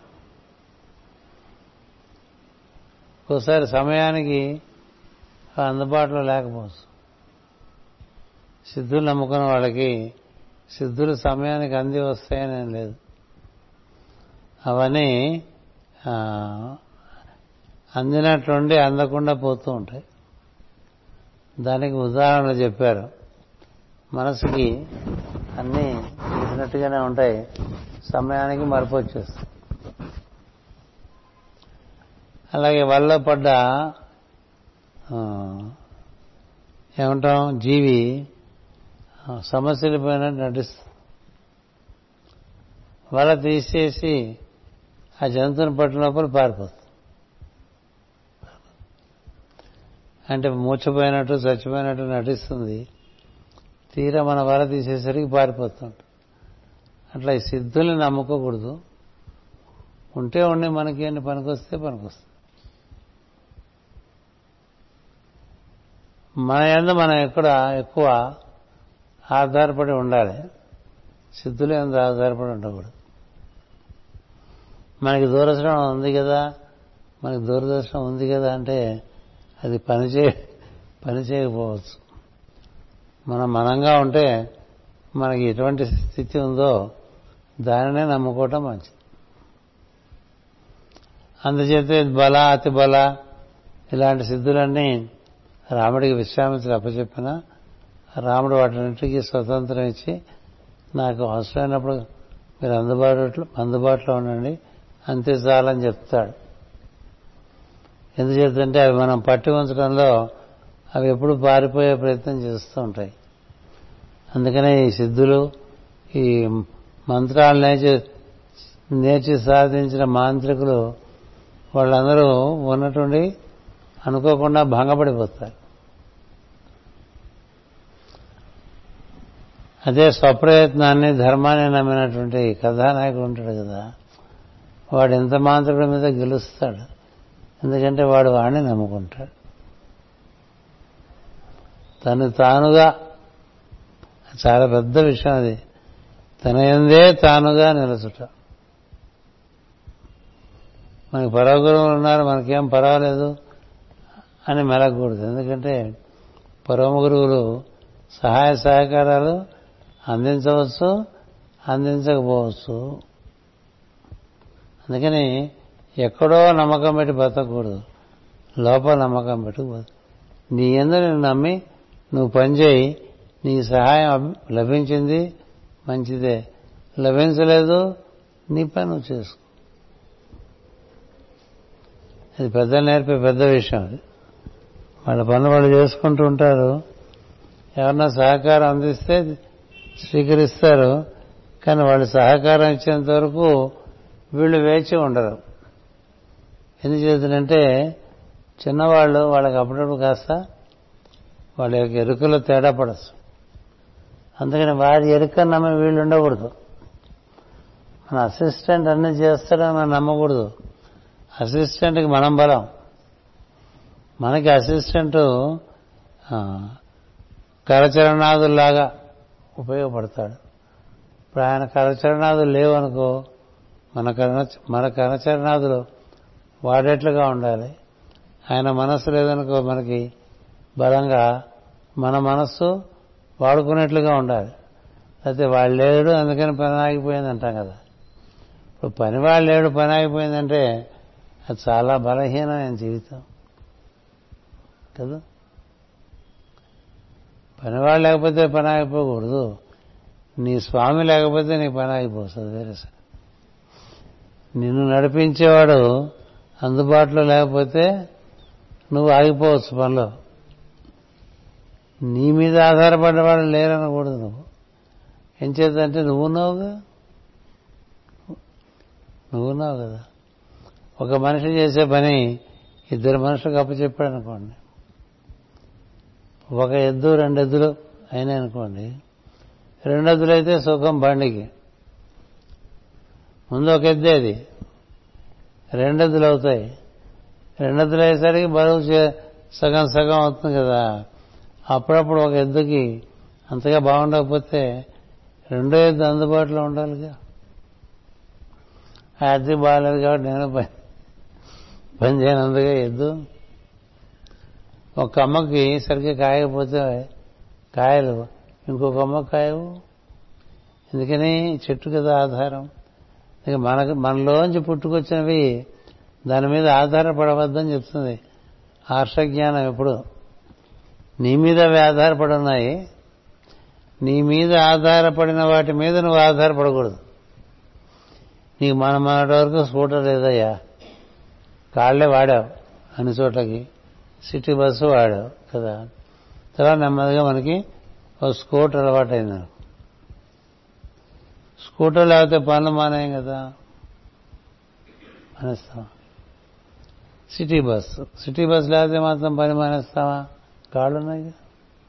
ఒక్కోసారి సమయానికి అందుబాటులో లేకపోవచ్చు సిద్ధులు నమ్ముకున్న వాళ్ళకి సిద్ధులు సమయానికి అంది వస్తాయని ఏం లేదు అవన్నీ అందినట్లుండి అందకుండా పోతూ ఉంటాయి దానికి ఉదాహరణ చెప్పారు మనసుకి అన్నీ తెలిసినట్టుగానే ఉంటాయి సమయానికి మరపు వచ్చేస్తాయి అలాగే వల్ల పడ్డ ఏమంటాం జీవి సమస్యల పైన నటిస్తుంది వల తీసేసి ఆ జంతువుని పట్టిన లోపల పారిపోతుంది అంటే మూర్చపోయినట్టు చచ్చిపోయినట్టు నటిస్తుంది తీరా మన వల తీసేసరికి పారిపోతుంట అట్లా ఈ సిద్ధుల్ని నమ్ముకోకూడదు ఉంటే ఉండి మనకి అన్ని పనికొస్తే పనికొస్తుంది మన ఎందు మనం ఎక్కడ ఎక్కువ ఆధారపడి ఉండాలి సిద్ధులు ఎందు ఆధారపడి ఉండకూడదు మనకి దూరదర్శనం ఉంది కదా మనకి దూరదర్శనం ఉంది కదా అంటే అది పనిచే పని చేయకపోవచ్చు మనం మనంగా ఉంటే మనకి ఎటువంటి స్థితి ఉందో దానినే నమ్ముకోవటం మంచిది అందుచేత బల అతి బల ఇలాంటి సిద్ధులన్నీ రాముడికి విశ్రామించి అప్పచెప్పిన రాముడు వాటిన్నింటికి స్వతంత్రం ఇచ్చి నాకు అవసరమైనప్పుడు మీరు అందుబాటులో అందుబాటులో ఉండండి అంతే చాలని చెప్తాడు ఎందుచేతంటే అవి మనం పట్టి ఉంచడంలో అవి ఎప్పుడు పారిపోయే ప్రయత్నం చేస్తూ ఉంటాయి అందుకనే ఈ సిద్ధులు ఈ మంత్రాలు నేర్చి నేర్చి సాధించిన మాంత్రికులు వాళ్ళందరూ ఉన్నటువంటి అనుకోకుండా భంగపడిపోతారు అదే స్వప్రయత్నాన్ని ధర్మాన్ని నమ్మినటువంటి కథానాయకుడు ఉంటాడు కదా వాడు ఎంత మాంత్రికుడి మీద గెలుస్తాడు ఎందుకంటే వాడు వాడిని నమ్ముకుంటాడు తను తానుగా చాలా పెద్ద విషయం అది తన ఎందే తానుగా నిలచుట మనకి పరగురువులు ఉన్నారు మనకేం పర్వాలేదు అని మెలగకూడదు ఎందుకంటే పరమ గురువులు సహాయ సహకారాలు అందించవచ్చు అందించకపోవచ్చు అందుకని ఎక్కడో నమ్మకం పెట్టి బతకూడదు లోపల నమ్మకం పెట్టి నీ ఎందు నేను నమ్మి నువ్వు పనిచేయి నీ సహాయం లభించింది మంచిదే లభించలేదు నీ పని నువ్వు చేసుకో అది పెద్దలు నేర్పే పెద్ద విషయం అది వాళ్ళ పనులు వాళ్ళు చేసుకుంటూ ఉంటారు ఎవరన్నా సహకారం అందిస్తే స్వీకరిస్తారు కానీ వాళ్ళు సహకారం ఇచ్చేంత వరకు వీళ్ళు వేచి ఉండరు ఎందుచేతంటే చిన్నవాళ్ళు వాళ్ళకి అప్పుడప్పుడు కాస్త వాళ్ళ యొక్క ఎరుకలో తేడా పడచ్చు అందుకని వారి ఎరుక నమ్మి వీళ్ళు ఉండకూడదు మన అసిస్టెంట్ అన్ని చేస్తాడని మనం నమ్మకూడదు అసిస్టెంట్కి మనం బలం మనకి అసిస్టెంట్ కరచరణాదుల్లాగా ఉపయోగపడతాడు ఇప్పుడు ఆయన కరచరణాదులు లేవనుకో మన కరణ మన కరచరణాదులు వాడేట్లుగా ఉండాలి ఆయన మనస్సు లేదనుకో మనకి బలంగా మన మనస్సు వాడుకునేట్లుగా ఉండాలి అయితే వాడు లేడు అందుకని పని ఆగిపోయింది అంటాం కదా ఇప్పుడు పని వాడు లేడు పని ఆగిపోయిందంటే అది చాలా బలహీనమైన జీవితం కదా పనివాడు లేకపోతే పని ఆగిపోకూడదు నీ స్వామి లేకపోతే నీ పని ఆగిపోతుంది వేరే నిన్ను నడిపించేవాడు అందుబాటులో లేకపోతే నువ్వు ఆగిపోవచ్చు పనిలో నీ మీద ఆధారపడ్డవాడు లేరనకూడదు నువ్వు ఏం చేద్దంటే నువ్వున్నావుగా నువ్వున్నావు కదా ఒక మనిషి చేసే పని ఇద్దరు మనుషులకు అప్పచెప్పాడు అనుకోండి ఒక ఎద్దు రెండు ఎద్దులు అయినాయి అనుకోండి రెండు ఎద్దులు అయితే సుఖం బండికి ముందు ఒక ఎద్దే అది రెండెద్దులు అవుతాయి రెండెద్దులు అయ్యేసరికి బరువు సగం సగం అవుతుంది కదా అప్పుడప్పుడు ఒక ఎద్దుకి అంతగా బాగుండకపోతే రెండో ఎద్దు అందుబాటులో ఉండాలిగా ఆ ఎద్దు బాగాలేదు కాబట్టి నేను పని పని చేయనందుగా ఎద్దు ఒక అమ్మకి సరిగ్గా కాయకపోతే కాయలు ఇంకొక అమ్మ కాయవు ఎందుకని చెట్టు కదా ఆధారం ఇక మనకు మనలోంచి పుట్టుకొచ్చినవి దాని మీద ఆధారపడవద్దని చెప్తుంది హర్షజ్ఞానం ఎప్పుడు నీ మీద అవి ఆధారపడి ఉన్నాయి నీ మీద ఆధారపడిన వాటి మీద నువ్వు ఆధారపడకూడదు నీకు మన మొన్నటి వరకు స్కూటర్ లేదయ్యా కాళ్లే వాడావు అన్ని చోట్లకి సిటీ బస్సు వాడావు కదా తర్వాత నెమ్మదిగా మనకి ఒక స్కూటర్ అలవాటైంది స్కూటర్ లేకపోతే పనులు మానేయం కదా మానేస్తాం సిటీ బస్సు సిటీ బస్సు లేకపోతే మాత్రం పని మానేస్తావా కాళ్ళు ఉన్నాయి కదా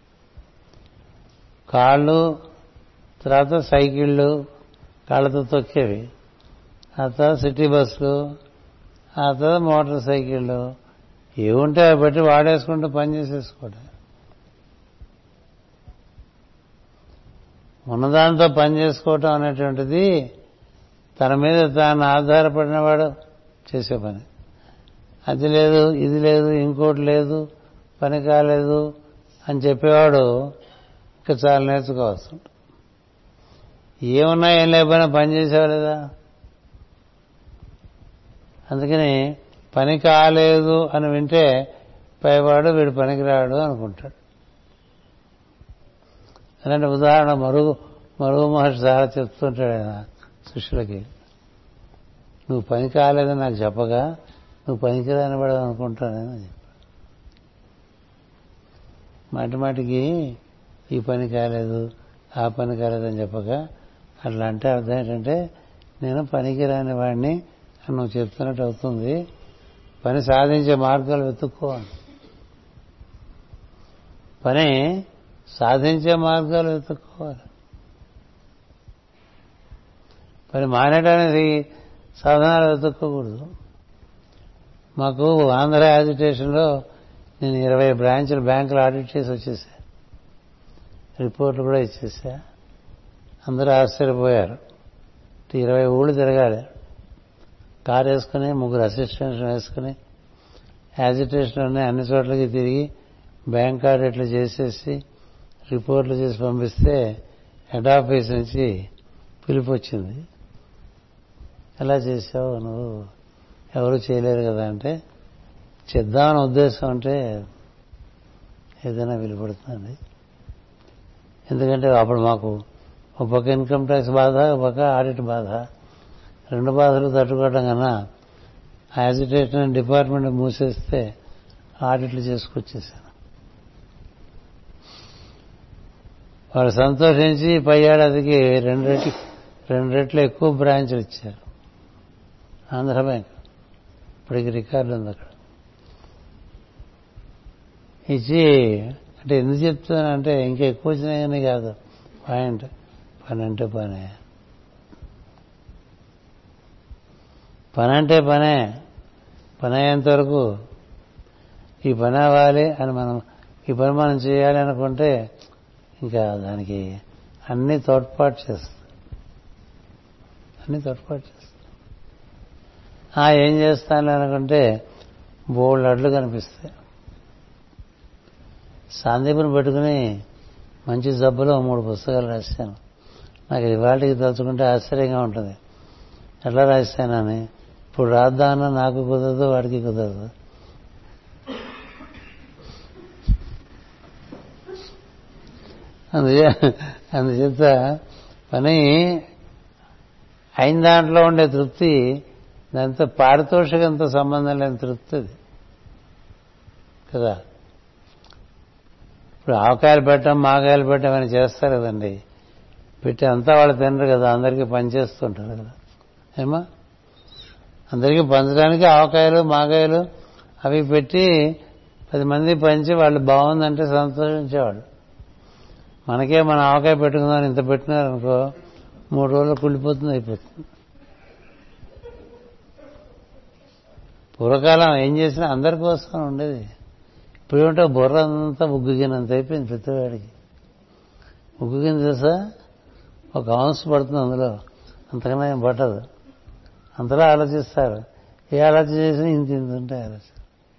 కాళ్ళు తర్వాత సైకిళ్ళు కాళ్ళతో తొక్కేవి ఆ తర్వాత సిటీ బస్సులు ఆ తర్వాత మోటార్ సైకిళ్ళు ఏముంటే అవి పెట్టి వాడేసుకుంటూ పని చేసేసుకోవడం ఉన్నదాంతో పని చేసుకోవటం అనేటువంటిది తన మీద తాను ఆధారపడినవాడు చేసే పని అది లేదు ఇది లేదు ఇంకోటి లేదు పని కాలేదు అని చెప్పేవాడు ఇంకా చాలా నేర్చుకోవచ్చు ఏమున్నా ఏం లేకపోయినా పని చేసేవా లేదా అందుకని పని కాలేదు అని వింటే పైవాడు వీడు పనికిరాడు అనుకుంటాడు అలాంటి ఉదాహరణ మరుగు మరుగు మహర్షి చాలా చెప్తుంటాడు ఆయన శిష్యులకి నువ్వు పని కాలేదని నాకు చెప్పగా నువ్వు పనికిరాని వాడు అనుకుంటానని చెప్పాడు మాటి మాటికి ఈ పని కాలేదు ఆ పని కాలేదని చెప్పగా అట్లా అంటే అర్థం ఏంటంటే నేను పనికిరాని వాడిని అని నువ్వు చెప్తున్నట్టు అవుతుంది పని సాధించే మార్గాలు వెతుక్కోవాలి పని సాధించే మార్గాలు వెతుక్కోవాలి పని మానేయడానికి సాధనాలు వెతుక్కోకూడదు మాకు ఆంధ్ర యాజిటేషన్లో నేను ఇరవై బ్రాంచ్లు బ్యాంకులు ఆడిట్ చేసి వచ్చేసా రిపోర్ట్లు కూడా ఇచ్చేసా అందరూ ఆశ్చర్యపోయారు ఇరవై ఊళ్ళు తిరగాలి కారు వేసుకుని ముగ్గురు అసిస్టెంట్స్ వేసుకుని యాజిటేషన్ ఉన్నాయి అన్ని చోట్లకి తిరిగి బ్యాంక్ ఆడిట్లు చేసేసి రిపోర్ట్లు చేసి పంపిస్తే హెడ్ ఆఫీస్ నుంచి పిలుపు వచ్చింది ఎలా చేసావు నువ్వు ఎవరు చేయలేరు కదా అంటే చేద్దామని ఉద్దేశం అంటే ఏదైనా విలుపడుతుంది ఎందుకంటే అప్పుడు మాకు ఒక పక్క ఇన్కమ్ ట్యాక్స్ బాధ ఒక పక్క ఆడిట్ బాధ రెండు బాధలు తట్టుకోవడం కన్నా యాజిటేషన్ డిపార్ట్మెంట్ మూసేస్తే ఆడిట్లు చేసుకొచ్చేసాను వాళ్ళు సంతోషించి పై ఏడాదికి రెండు రెట్లు రెండు రెట్లు ఎక్కువ బ్రాంచ్లు ఇచ్చారు ఆంధ్ర బ్యాంక్ ఇప్పటికి రికార్డు ఉంది అక్కడ ఇచ్చి అంటే ఎందుకు చెప్తానంటే ఇంకా ఎక్కువ వచ్చినాయని కాదు పాయింట్ పని అంటే పనే పని అంటే పనే పని అయ్యేంత వరకు ఈ పని అవ్వాలి అని మనం ఈ పని మనం చేయాలి అనుకుంటే ఇంకా దానికి అన్ని తోడ్పాటు చేస్తుంది అన్ని తోడ్పాటు చేస్తుంది ఏం చేస్తాను అనుకుంటే బోల్డ్ అడ్లు కనిపిస్తాయి సాందీపుని పెట్టుకుని మంచి జబ్బులో మూడు పుస్తకాలు రాశాను నాకు ఇవాళకి తలుచుకుంటే ఆశ్చర్యంగా ఉంటుంది ఎట్లా రాశానని ఇప్పుడు రాద్దామన్నా నాకు కుదరదు వాడికి కుదరదు అందుచే అందుచేత పని అయిన దాంట్లో ఉండే తృప్తి దాంతో పారితోషికంతో సంబంధం లేని తృప్తి అది కదా ఇప్పుడు ఆవకాయలు పెట్టడం మాకాయలు పెట్టడం అని చేస్తారు కదండి పెట్టి అంతా వాళ్ళు తినరు కదా అందరికీ పనిచేస్తుంటారు కదా ఏమా అందరికీ పంచడానికి ఆవకాయలు మాకాయలు అవి పెట్టి పది మంది పంచి వాళ్ళు బాగుందంటే సంతోషించేవాళ్ళు మనకే మన ఆవకాయ పెట్టుకుందాం ఇంత పెట్టినారనుకో మూడు రోజులు కుళ్ళిపోతుంది అయిపోతుంది పూర్వకాలం ఏం చేసినా అందరి కోసం ఉండేది ఇప్పుడు ఏమిటో బుర్ర అంతా ఉగ్గుగినంత అయిపోయింది ప్రతివాడికి ఉగ్గుగిన తెలుసా ఒక హౌన్స్ పడుతుంది అందులో అంతకన్నా ఏం పట్టదు అంతలా ఆలోచిస్తారు ఏ ఆలోచన చేసినా ఇంత ఇంత ఉంటాయి ఆలోచన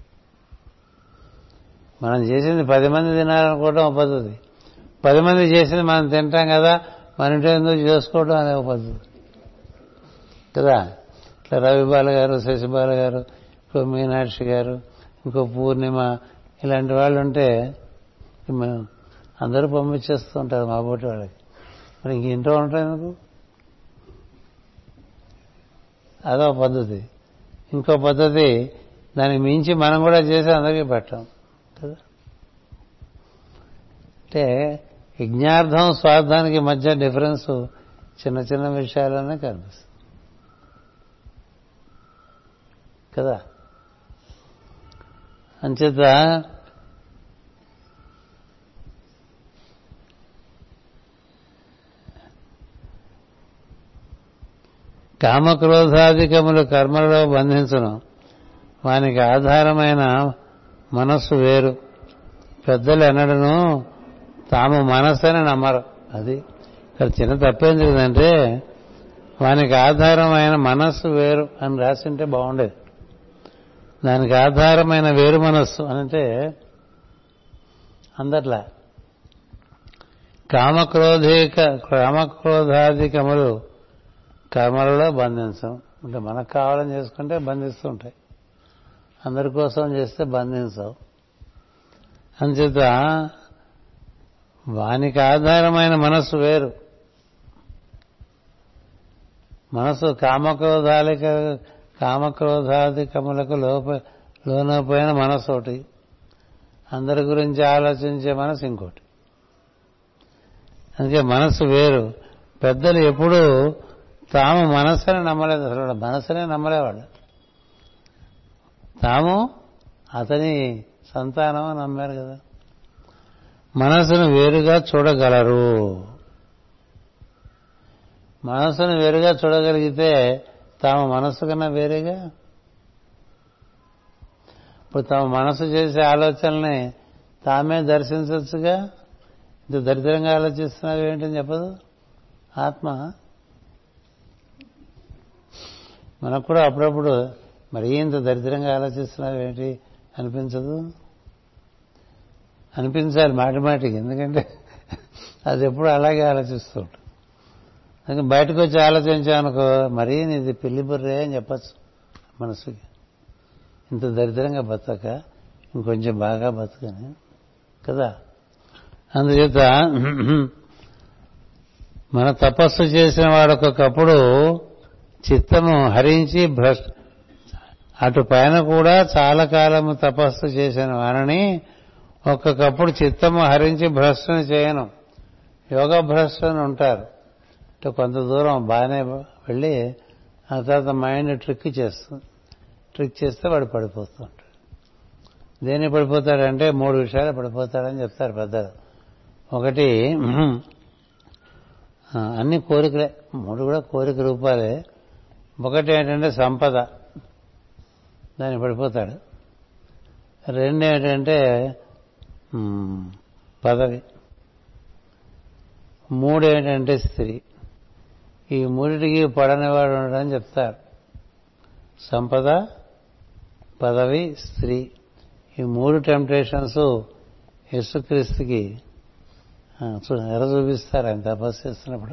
మనం చేసింది పది మంది తినాలనుకోవడం ఒక పద్ధతి పది మంది చేసింది మనం తింటాం కదా మన ఇంట్లో ఎందుకు చేసుకోవడం అనే ఒక పద్ధతి కదా ఇట్లా రవిబాల గారు శశిబాల గారు ఇంకో మీనాక్షి గారు ఇంకో పూర్ణిమ ఇలాంటి వాళ్ళు ఉంటే మేము అందరూ పంపించేస్తూ ఉంటారు మా బోటి వాళ్ళకి మరి ఇంక ఇంట్లో ఉంటాం ఎందుకు అదో పద్ధతి ఇంకో పద్ధతి దానికి మించి మనం కూడా చేసి అందరికీ పెట్టాం కదా అంటే యజ్ఞార్థం స్వార్థానికి మధ్య డిఫరెన్స్ చిన్న చిన్న విషయాల్లోనే కనిపిస్తుంది కదా అంచేత కామక్రోధాధికములు కర్మలలో బంధించను వానికి ఆధారమైన మనస్సు వేరు పెద్దలు ఎన్నడను తాము మనస్సని నమ్మరు అది ఇక్కడ చిన్న తప్పేం జరిగిందంటే వానికి ఆధారమైన మనస్సు వేరు అని రాసింటే బాగుండేది దానికి ఆధారమైన వేరు మనస్సు అంటే అందట్లా కామక్రోధిక కామక్రోధాధికములు కర్మలలో బంధించం అంటే మనకు కావాలని చేసుకుంటే బంధిస్తూ ఉంటాయి అందరి కోసం చేస్తే బంధించవు అంచేత వానికి ఆధారమైన మనస్సు వేరు మనసు కామక్రోధాలిక కామక్రోధాధికములకు లోప లోనపోయిన మనసు ఒకటి అందరి గురించి ఆలోచించే మనసు ఇంకోటి అందుకే మనసు వేరు పెద్దలు ఎప్పుడూ తాము మనస్సుని నమ్మలేదు అసలు మనసునే నమ్మలేవాడు తాము అతని సంతానం నమ్మారు కదా మనసును వేరుగా చూడగలరు మనసును వేరుగా చూడగలిగితే తాము మనస్సు కన్నా వేరేగా ఇప్పుడు తమ మనసు చేసే ఆలోచనల్ని తామే దర్శించవచ్చుగా ఇంత దరిద్రంగా ఆలోచిస్తున్నారు ఏంటని చెప్పదు ఆత్మ మనకు కూడా అప్పుడప్పుడు మరీ ఇంత దరిద్రంగా ఆలోచిస్తున్నారు ఏంటి అనిపించదు అనిపించాలి మాటి మాటికి ఎందుకంటే అది ఎప్పుడు అలాగే ఆలోచిస్తూ ఉంటుంది అందుకే బయటకు వచ్చి ఆలోచించామనుకో మరీ నీది పిల్లి బుర్రే అని చెప్పచ్చు మనసుకి ఇంత దరిద్రంగా బతక ఇంకొంచెం బాగా బతకని కదా అందుచేత మన తపస్సు చేసిన వాడు ఒక్కొక్కప్పుడు చిత్తము హరించి భ్రష్ అటు పైన కూడా చాలా కాలము తపస్సు చేసిన వారిని ఒక్కొక్కప్పుడు చిత్తము హరించి భ్రష్టను చేయను యోగ భ్రష్టని ఉంటారు అంటే కొంత దూరం బాగానే వెళ్ళి ఆ తర్వాత మైండ్ ట్రిక్ చేస్తుంది ట్రిక్ చేస్తే వాడు పడిపోతూ ఉంటాడు దేన్ని పడిపోతాడంటే మూడు విషయాలు పడిపోతాడని చెప్తారు పెద్దలు ఒకటి అన్ని కోరికలే మూడు కూడా కోరిక రూపాలే ఒకటి ఏంటంటే సంపద దాన్ని పడిపోతాడు రెండు ఏంటంటే పదవి మూడు ఏంటంటే స్త్రీ ఈ మూడిటికి పడనివాడు ఉండడని చెప్తారు సంపద పదవి స్త్రీ ఈ మూడు టెంప్టేషన్స్ యేసుక్రీస్తుకి ఎర చూపిస్తారు ఆయన తపస్సు చేస్తున్నప్పుడు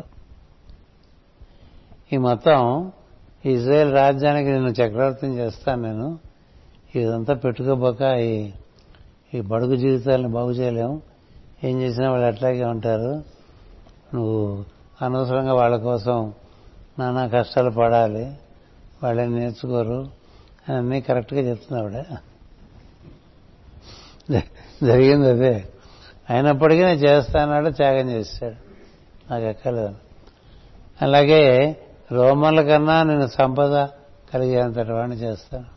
ఈ మొత్తం ఇజ్రాయెల్ రాజ్యానికి నేను చక్రవర్తిని చేస్తాను నేను ఇదంతా పెట్టుకోబోక ఈ ఈ బడుగు జీవితాలను బాగు చేయలేము ఏం చేసినా వాళ్ళు అట్లాగే ఉంటారు నువ్వు అనవసరంగా వాళ్ళ కోసం నానా కష్టాలు పడాలి వాళ్ళని నేర్చుకోరు అన్నీ కరెక్ట్గా చెప్తున్నావిడ జరిగింది అదే అయినప్పటికీ నేను చేస్తానాడు త్యాగం చేశాడు నాకు ఎక్కలేదు అలాగే రోమన్ల కన్నా నేను సంపద కలిగేంతటి వాడిని చేస్తాను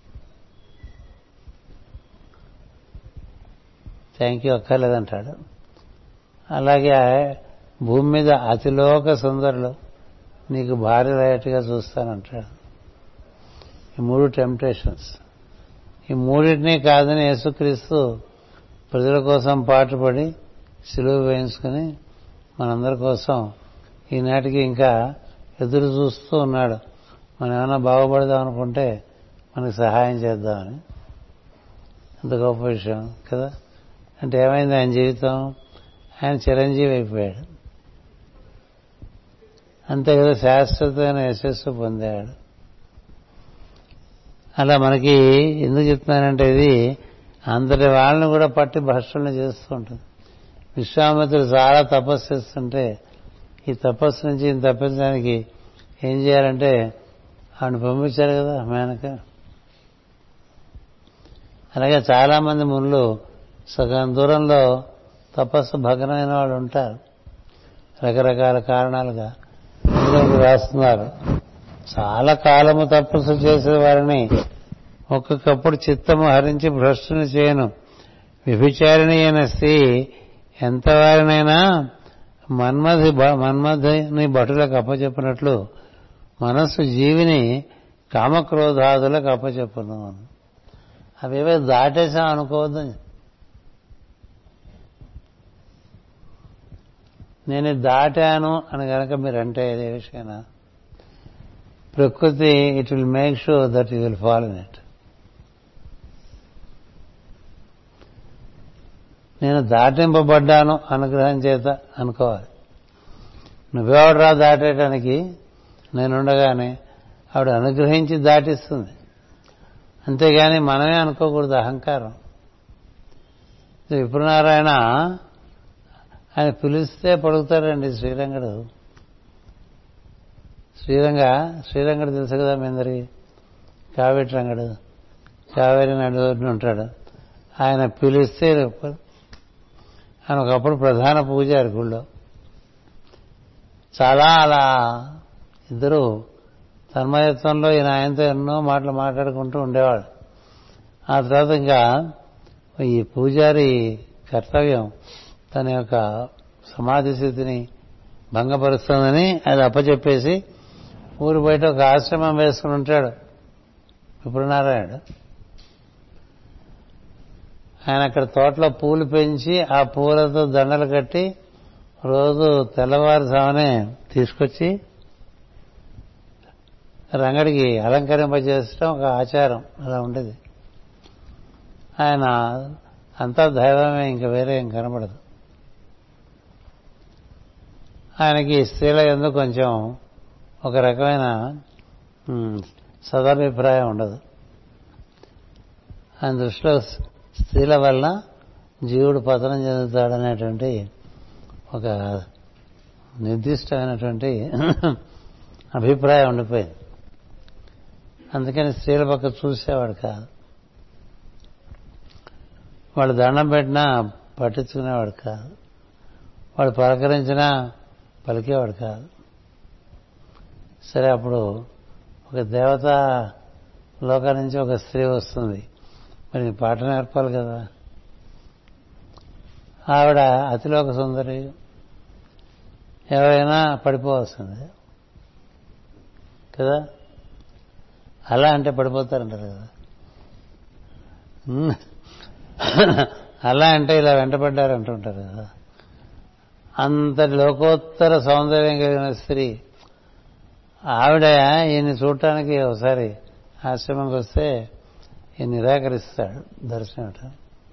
థ్యాంక్ యూ అక్కర్లేదంటాడు అలాగే భూమి మీద అతిలోక సుందరులు నీకు భార్య అయ్యేట్టుగా చూస్తానంటాడు ఈ మూడు టెంప్టేషన్స్ ఈ మూడింటినీ కాదని యేసుక్రీస్తు ప్రజల కోసం పాటుపడి సిలువ వేయించుకుని మనందరి కోసం ఈనాటికి ఇంకా ఎదురు చూస్తూ ఉన్నాడు మనం ఏమైనా బాగుపడదాం అనుకుంటే మనకి సహాయం చేద్దామని అంత గొప్ప విషయం కదా అంటే ఏమైంది ఆయన జీవితం ఆయన చిరంజీవి అయిపోయాడు అంతే కదా శాశ్వతమైన యశస్సు పొందాడు అలా మనకి ఎందుకు చెప్తున్నానంటే ఇది అంతటి వాళ్ళని కూడా పట్టి భక్షణ చేస్తూ ఉంటుంది విశ్వామిత్రుడు చాలా తపస్సు చేస్తుంటే ఈ తపస్సు నుంచి ఈయన తప్పించడానికి ఏం చేయాలంటే ఆవిడ పంపించారు కదా మేనక అలాగే చాలా మంది మునులు సగం దూరంలో తపస్సు భగ్నమైన వాళ్ళు ఉంటారు రకరకాల కారణాలుగా ఇందులో రాస్తున్నారు చాలా కాలము తపస్సు చేసే వారిని ఒక్కొక్కప్పుడు చిత్తము హరించి భ్రష్టుని చేయను వ్యభిచారిణి అయిన స్త్రీ ఎంత వారినైనా మన్మధి మన్మధిని భటులకు అప్పచెప్పినట్లు మనస్సు జీవిని కామక్రోధాదులకు అప్పచెప్పును అవేవో దాటేసాం అనుకోవద్దు నేను దాటాను అని కనుక మీరు అంటే ఏ విషయమైనా ప్రకృతి it will make sure that you will follow in it నేను దాటింపబడ్డాను అనుగ్రహం చేత అనుకోవాలి నువ్వెవడరా దాటేయడానికి నేనుండగానే ఆవిడ అనుగ్రహించి దాటిస్తుంది అంతేగాని మనమే అనుకోకూడదు అహంకారం విప్రనారాయణ ఆయన పిలిస్తే పడుగుతాడండి శ్రీరంగడు శ్రీరంగ శ్రీరంగడు తెలుసు కదా మీ అందరికి కావేటి రంగడు కావేరి నడుని ఉంటాడు ఆయన పిలిస్తే ఆయన ఒకప్పుడు ప్రధాన పూజారి గుళ్ళో చాలా అలా ఇద్దరు తన్మయత్వంలో ఈయన ఆయనతో ఎన్నో మాటలు మాట్లాడుకుంటూ ఉండేవాడు ఆ తర్వాత ఇంకా ఈ పూజారి కర్తవ్యం తన యొక్క సమాధి స్థితిని భంగపరుస్తుందని అది అప్పచెప్పేసి ఊరు బయట ఒక ఆశ్రమం వేసుకుని ఉంటాడు ఇప్పుడు నారాయణుడు ఆయన అక్కడ తోటలో పూలు పెంచి ఆ పూలతో దండలు కట్టి రోజు తెల్లవారుజామునే తీసుకొచ్చి రంగడికి అలంకరింపజేసడం ఒక ఆచారం అలా ఉండేది ఆయన అంతా దైవమే ఇంకా వేరే ఏం కనబడదు ఆయనకి స్త్రీల ఎందుకు కొంచెం ఒక రకమైన సదాభిప్రాయం ఉండదు ఆయన దృష్టిలో స్త్రీల వల్ల జీవుడు పతనం చెందుతాడనేటువంటి ఒక నిర్దిష్టమైనటువంటి అభిప్రాయం ఉండిపోయింది అందుకని స్త్రీల పక్క చూసేవాడు కాదు వాళ్ళు దండం పెట్టినా పట్టించుకునేవాడు కాదు వాడు పలకరించినా పలికేవాడు కాదు సరే అప్పుడు ఒక దేవత లోక నుంచి ఒక స్త్రీ వస్తుంది మరి పాట నేర్పాలి కదా ఆవిడ అతిలోక సుందరి ఎవరైనా పడిపోవలసింది కదా అలా అంటే పడిపోతారంటారు కదా అలా అంటే ఇలా వెంటపడ్డారు అంటుంటారు కదా అంతటి లోకోత్తర సౌందర్యం కలిగిన స్త్రీ ఆవిడ ఈయన్ని చూడటానికి ఒకసారి ఆశ్రమంకి వస్తే ఈయన నిరాకరిస్తాడు దర్శనం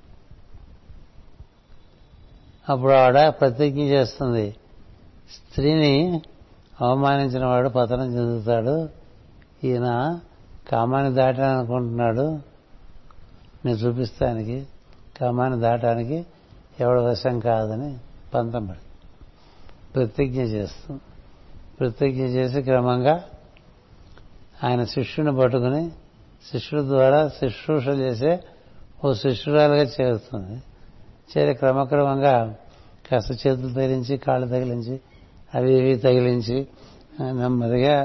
అప్పుడు ఆవిడ ప్రతిజ్ఞ చేస్తుంది స్త్రీని అవమానించిన వాడు పతనం చెందుతాడు ఈయన కామాన్ని దాటాలనుకుంటున్నాడు నేను చూపిస్తానికి కామాన్ని దాటానికి ఎవడ వశం కాదని పంతం పడి ప్రతిజ్ఞ చేస్తుంది ప్రతిజ్ఞ చేసి క్రమంగా ఆయన శిష్యుని పట్టుకుని శిష్యుడి ద్వారా శుశ్రూష చేసే ఓ శిష్యురాలుగా చేరుతుంది చేరి క్రమక్రమంగా కాస్త చేతులు తగిలించి కాళ్ళు తగిలించి అవి ఇవి తగిలించి నెమ్మదిగా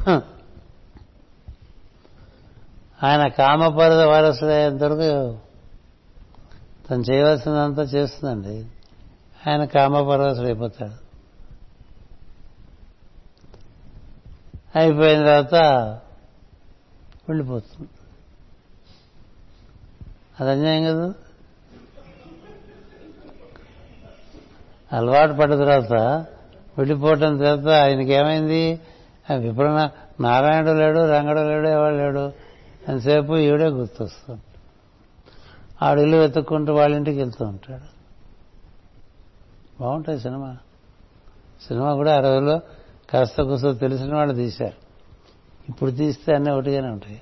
ఆయన కామపరద వారసుడయ్యేంతవరకు తను చేయవలసిందంతా చేస్తుందండి ఆయన కామపరవశుడు అయిపోతాడు అయిపోయిన తర్వాత వెళ్ళిపోతుంది అది అన్యాయం కదా అలవాటు పడ్డ తర్వాత వెళ్ళిపోవటం తర్వాత ఆయనకి ఏమైంది ఆ విప్రణ నారాయణుడు లేడు రంగడు లేడు ఎవడు లేడు ఎంతసేపు ఈవిడే గుర్తొస్తుంది ఆడు ఇల్లు వెతుక్కుంటూ వాళ్ళ ఇంటికి వెళ్తూ ఉంటాడు బాగుంటుంది సినిమా సినిమా కూడా ఆ రోజుల్లో కాస్త కూస్త తెలిసిన వాళ్ళు తీశారు ఇప్పుడు తీస్తే అన్నీ ఒకటిగానే ఉంటాయి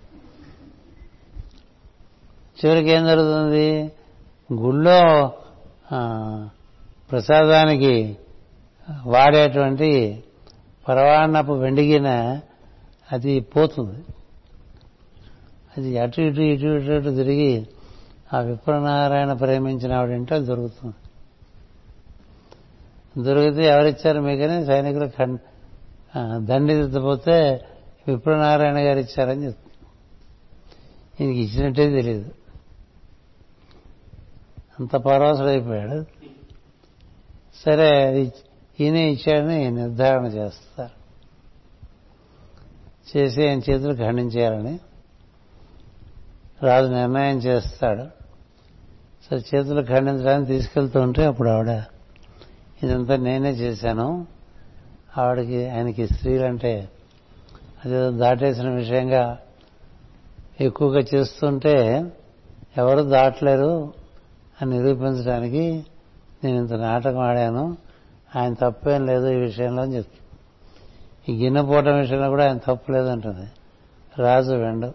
చివరికి ఏం జరుగుతుంది గుళ్ళో ఆ, ప్రసాదానికి వాడేటువంటి పరవాణపు వెండిగిన అది పోతుంది అది అటు ఇటు ఇటు ఇటు ఇటు తిరిగి ఆ విప్రనారాయణ ప్రేమించిన ఆవిడంటే అది దొరుకుతుంది దొరికితే ఎవరిచ్చారు మీకని సైనికులు ఖండ్ ఆ, దండిపోతే విప్రనారాయణ గారు ఇచ్చారని చెప్తుంది ఈయనకి ఇచ్చినట్టే తెలియదు అంత పరవశుడైపోయాడు సరే అది ఈయనే ఇచ్చాడని నిర్ధారణ చేస్తారు చేసి ఆయన చేతులు ఖండించేయాలని రాజు నిర్ణయం చేస్తాడు సరే చేతులు ఖండించడానికి తీసుకెళ్తూ ఉంటే అప్పుడు ఆవిడ ఇదంతా నేనే చేశాను ఆవిడకి ఆయనకి స్త్రీలంటే అదేదో దాటేసిన విషయంగా ఎక్కువగా చేస్తుంటే ఎవరు దాటలేరు అని నిరూపించడానికి నేను ఇంత నాటకం ఆడాను ఆయన తప్పేం లేదు ఈ విషయంలో అని చెప్తాను ఈ గిన్నె పోవటం విషయంలో కూడా ఆయన తప్పు లేదంటుంది రాజు వెండు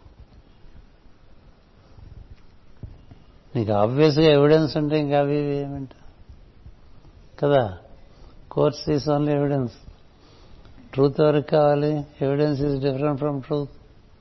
నీకు ఆబ్వియస్గా ఎవిడెన్స్ ఉంటే ఇంకా అవి ఇవి ఏమింట కదా courts is only evidence truth ఎవరికి కావాలి evidence is different from truth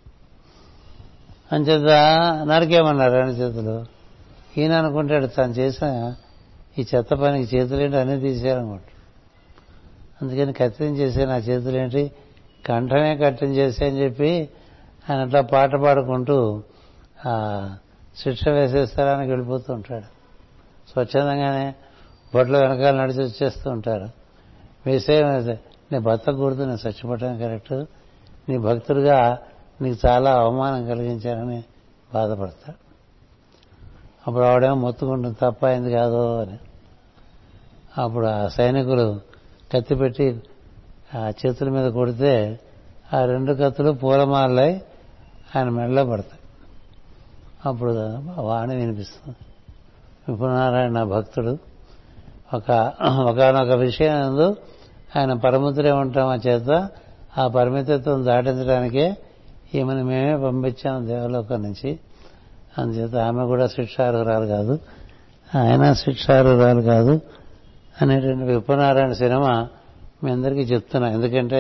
అంచేత నరికేమన్నారు రెండు చేతులు ఈయన అనుకుంటాడు తాను చేసిన ఈ చెత్త పనికి చేతులేంటి అన్నీ తీసేయాలనుకుంటాడు అందుకని కత్తిరించేసే నా చేతులేంటి కంఠమే కట్టించేసే అని చెప్పి ఆయన అట్లా పాట పాడుకుంటూ ఆ శిక్ష వేసే స్థలానికి వెళ్ళిపోతూ ఉంటాడు స్వచ్ఛందంగానే బొట్లో వెనకాల నడిచి వచ్చేస్తూ ఉంటారు వేసే నీ బతకూడదు నేను చచ్చిపోవటం కరెక్ట్ నీ భక్తుడిగా నీకు చాలా అవమానం కలిగించానని బాధపడతాడు అప్పుడు ఆవిడేమో మొత్తుకుంటుంది తప్ప అయింది కాదు అని అప్పుడు ఆ సైనికులు కత్తి పెట్టి ఆ చేతుల మీద కొడితే ఆ రెండు కత్తులు పూలమాలై ఆయన మెడలో పడతాయి అప్పుడు వాణి వినిపిస్తుంది విపునారాయణ భక్తుడు ఒక ఒకనొక విషయం నందు ఆయన పరిమితులే ఉంటాం ఆ చేత ఆ పరిమితత్వం దాటించడానికే ఈమెను మేమే పంపించాము దేవలోకం నుంచి అందుచేత ఆమె కూడా శిక్షార్హురాలు కాదు ఆయన శిక్షార్హురాలు కాదు అనేటువంటి విప్పనారాయణ సినిమా మీ అందరికీ చెప్తున్నా ఎందుకంటే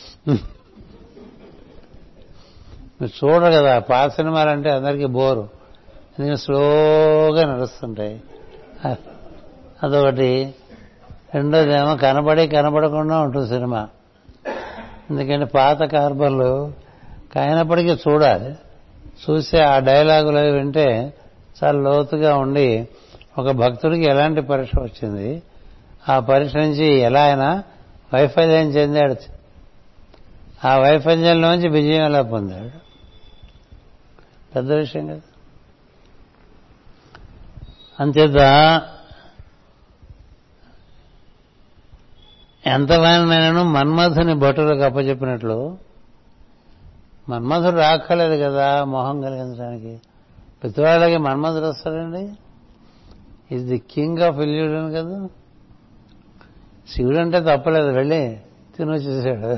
మీరు చూడరు కదా పాత సినిమాలు అంటే అందరికీ బోరు ఎందుకంటే స్లోగా నడుస్తుంటాయి అదొకటి రెండోదేమో కనబడి కనబడకుండా ఉంటుంది సినిమా ఎందుకంటే పాత కార్బన్లు కాయినప్పటికీ చూడాలి చూసి ఆ డైలాగులు అవి వింటే చాలా లోతుగా ఉండి ఒక భక్తుడికి ఎలాంటి పరీక్ష వచ్చింది ఆ పరీక్ష నుంచి ఎలా అయినా వైఫల్యం చెందాడు ఆ వైఫల్యంలోంచి విజయం ఎలా పొందాడు పెద్ద విషయం కదా అంచేత ఎంతవానైనాను మన్మథుని భటులకు అప్పచెప్పినట్లు మన్మధుడు రాక్కలేదు కదా మొహం కలిగించడానికి ప్రతివాళ్ళకి మన్మధుడు వస్తాడండి is the king of illusion కదా శివుడు అంటే తప్పలేదు వెళ్ళి తిని వచ్చేసాడు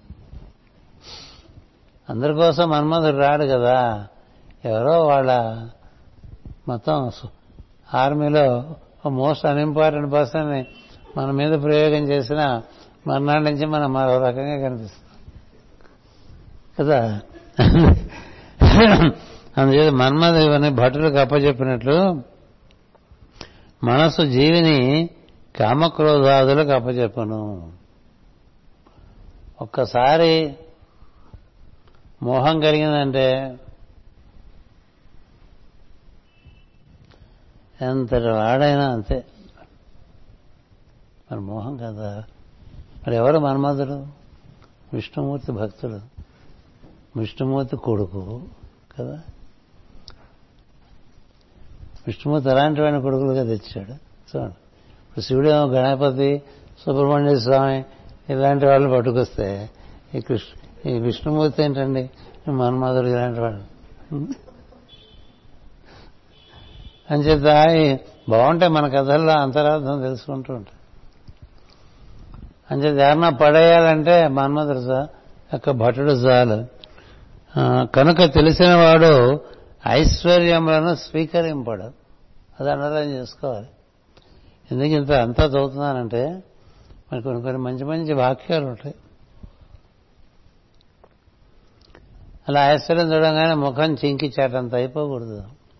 అందరి కోసం మన్మధుడు రాడు కదా ఎవరో వాళ్ళ మొత్తం ఆర్మీలో మోస్ట్ అన్ఇంపార్టెంట్ పర్సన్ మన మీద ప్రయోగం చేసిన మర్నాడు నుంచి మనం మరో రకంగా కనిపిస్తాం కదా అందుచేత మన్మదేవుని భటులకు అప్పచెప్పినట్లు మనసు జీవిని కామక్రోధాదులకు అప్పచెప్పను ఒక్కసారి మోహం కలిగిందంటే ఎంతటి వాడైనా అంతే మరి మోహం కదా మరి ఎవరు మన్మధుడు విష్ణుమూర్తి భక్తుడు విష్ణుమూర్తి కొడుకు కదా విష్ణుమూర్తి అలాంటి వాడిని కొడుకులుగా తెచ్చాడు చూడండి ఇప్పుడు శివుడేమో గణపతి సుబ్రహ్మణ్య స్వామి ఇలాంటి వాళ్ళు పట్టుకొస్తే ఈ కృష్ణ ఈ విష్ణుమూర్తి ఏంటండి మన్మధుడు ఇలాంటి వాళ్ళు అంచేత బాగుంటాయి మన కథల్లో అంతరార్థం తెలుసుకుంటూ ఉంటాయి అంచేత ఎవరన్నా పడేయాలంటే మన్మధుడు యొక్క భటుడు చాలు కనుక తెలిసిన వాడు ఐశ్వర్యములను స్వీకరింపడు అది అండర్లైన్ చేసుకోవాలి ఎందుకు ఇంత అంతా చదువుతున్నానంటే మరి కొన్ని కొన్ని మంచి మంచి వాక్యాలు ఉంటాయి అలా ఐశ్వర్యం చూడగానే ముఖం చింకి చాటంత అయిపోకూడదు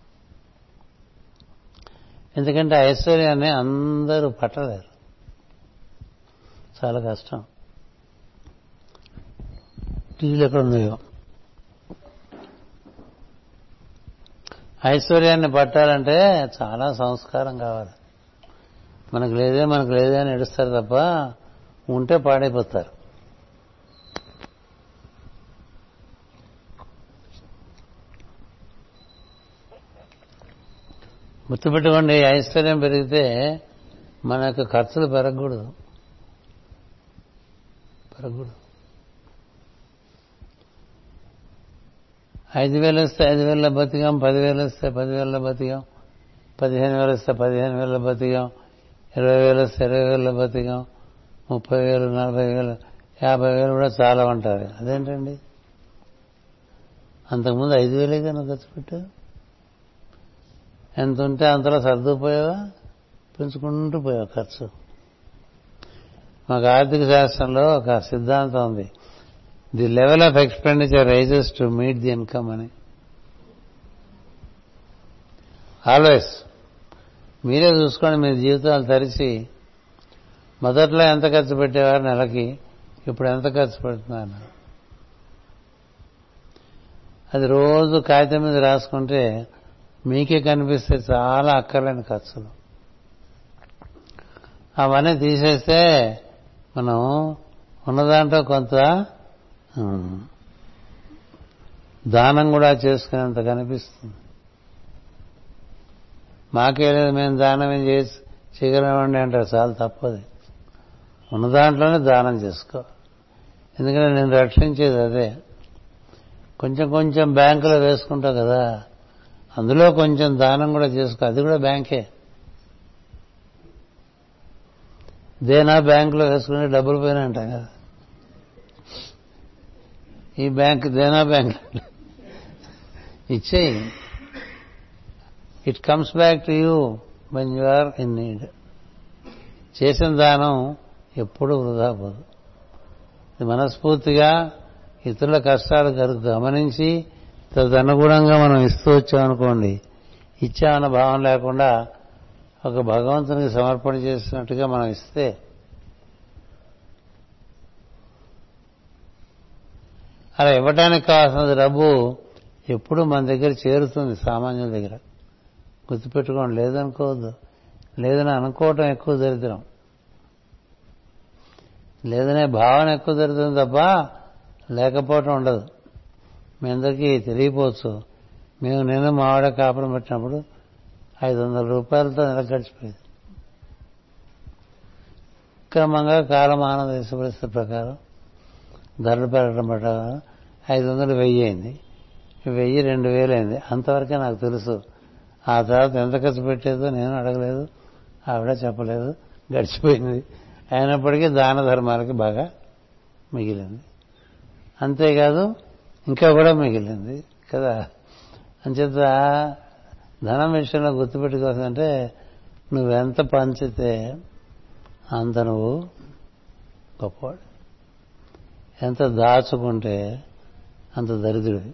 ఎందుకంటే ఐశ్వర్యాన్ని అందరూ పట్టలేరు చాలా కష్టం టీవీలు ఎక్కడ ఉన్నాయో ఐశ్వర్యాన్ని పట్టాలంటే చాలా సంస్కారం కావాలి మనకు లేదే మనకు లేదే అని ఏడుస్తారు తప్ప ఉంటే పాడైపోతారు గుర్తుపెట్టుకోండి ఐశ్వర్యం పెరిగితే మన యొక్క ఖర్చులు పెరగకూడదు పెరగకూడదు ఐదు వేలు వస్తే ఐదు వేల బతికాం పదివేలు వస్తే పదివేల బతికాం పదిహేను వేలు వస్తే పదిహేను వేల బతికాం ఇరవై వేలు వస్తే ఇరవై వేల బతికాం ముప్పై వేలు నలభై వేలు యాభై వేలు కూడా చాలా ఉంటారు అదేంటండి అంతకుముందు ఐదు వేలే కానీ ఖర్చు పెట్టావు ఎంత ఉంటే అంతలో సర్దుపోయావా పెంచుకుంటూ పోయావు ఖర్చు మాకు ఆర్థిక శాస్త్రంలో ఒక సిద్ధాంతం ఉంది the level of expenditure rises to meet the income అని ఆల్వేస్ మీరే చూసుకోండి మీ జీవితాలు తెరిచి మొదట్లో ఎంత ఖర్చు పెట్టేవారు నెలకి ఇప్పుడు ఎంత ఖర్చు పెడుతున్నారు అది రోజు కాగితం మీద రాసుకుంటే మీకే కనిపిస్తే చాలా అక్కర్లేని ఖర్చులు అవన్నీ తీసేస్తే మనం ఉన్నదాంట్లో కొంత దానం కూడా చేసుకునేంత కనిపిస్తుంది మాకే లేదు మేము దానం ఏం చేసి చేయగలమండి అంటారు చాలా తప్పది ఉన్న దాంట్లోనే దానం చేసుకో ఎందుకంటే నేను రక్షించేది అదే కొంచెం కొంచెం బ్యాంకులో వేసుకుంటావు కదా అందులో కొంచెం దానం కూడా చేసుకో అది కూడా బ్యాంకే దేనా బ్యాంకులో వేసుకుని డబ్బులు పోయినా అంటాం కదా ఈ బ్యాంక్ దేనా బ్యాంక్ ఇచ్చేయి it comes back to you when you are in need చేసిన దానం ఎప్పుడూ వృధా పోదు ఇది మనస్ఫూర్తిగా ఇతరుల కష్టాలు గమనించి తదనుగుణంగా మనం ఇస్తూ వచ్చామనుకోండి ఇచ్చామన్న భావం లేకుండా ఒక భగవంతునికి సమర్పణ చేసినట్టుగా మనం ఇస్తే అలా ఇవ్వడానికి కావాల్సిన డబ్బు ఎప్పుడు మన దగ్గర చేరుతుంది సామాన్యుల దగ్గర గుర్తుపెట్టుకోండి లేదనుకోవద్దు లేదని అనుకోవటం ఎక్కువ దరిద్రం లేదనే భావన ఎక్కువ దరిద్రం తప్ప లేకపోవటం ఉండదు మీ అందరికీ తెలియపోవచ్చు మేము నేను మావాడ కాపురం పెట్టినప్పుడు ఐదు వందల రూపాయలతో నెల గడిచిపోయింది క్రమంగా కాలమాన దేశ పరిస్థితి ప్రకారం ధరలు పెరగడం ప్రకారం ఐదు వందలు వెయ్యి అయింది వెయ్యి రెండు వేలు అయింది అంతవరకే నాకు తెలుసు ఆ తర్వాత ఎంత ఖర్చు పెట్టేదో నేను అడగలేదు ఆవిడ చెప్పలేదు గడిచిపోయింది అయినప్పటికీ దాన ధర్మాలకి బాగా మిగిలింది అంతేకాదు ఇంకా కూడా మిగిలింది కదా అంచేత ధనం విషయంలో గుర్తుపెట్టుకోవాల్సిందంటే నువ్వెంత పంచితే అంత నువ్వు గొప్పవాడు ఎంత దాచుకుంటే అంత దరిద్రుడి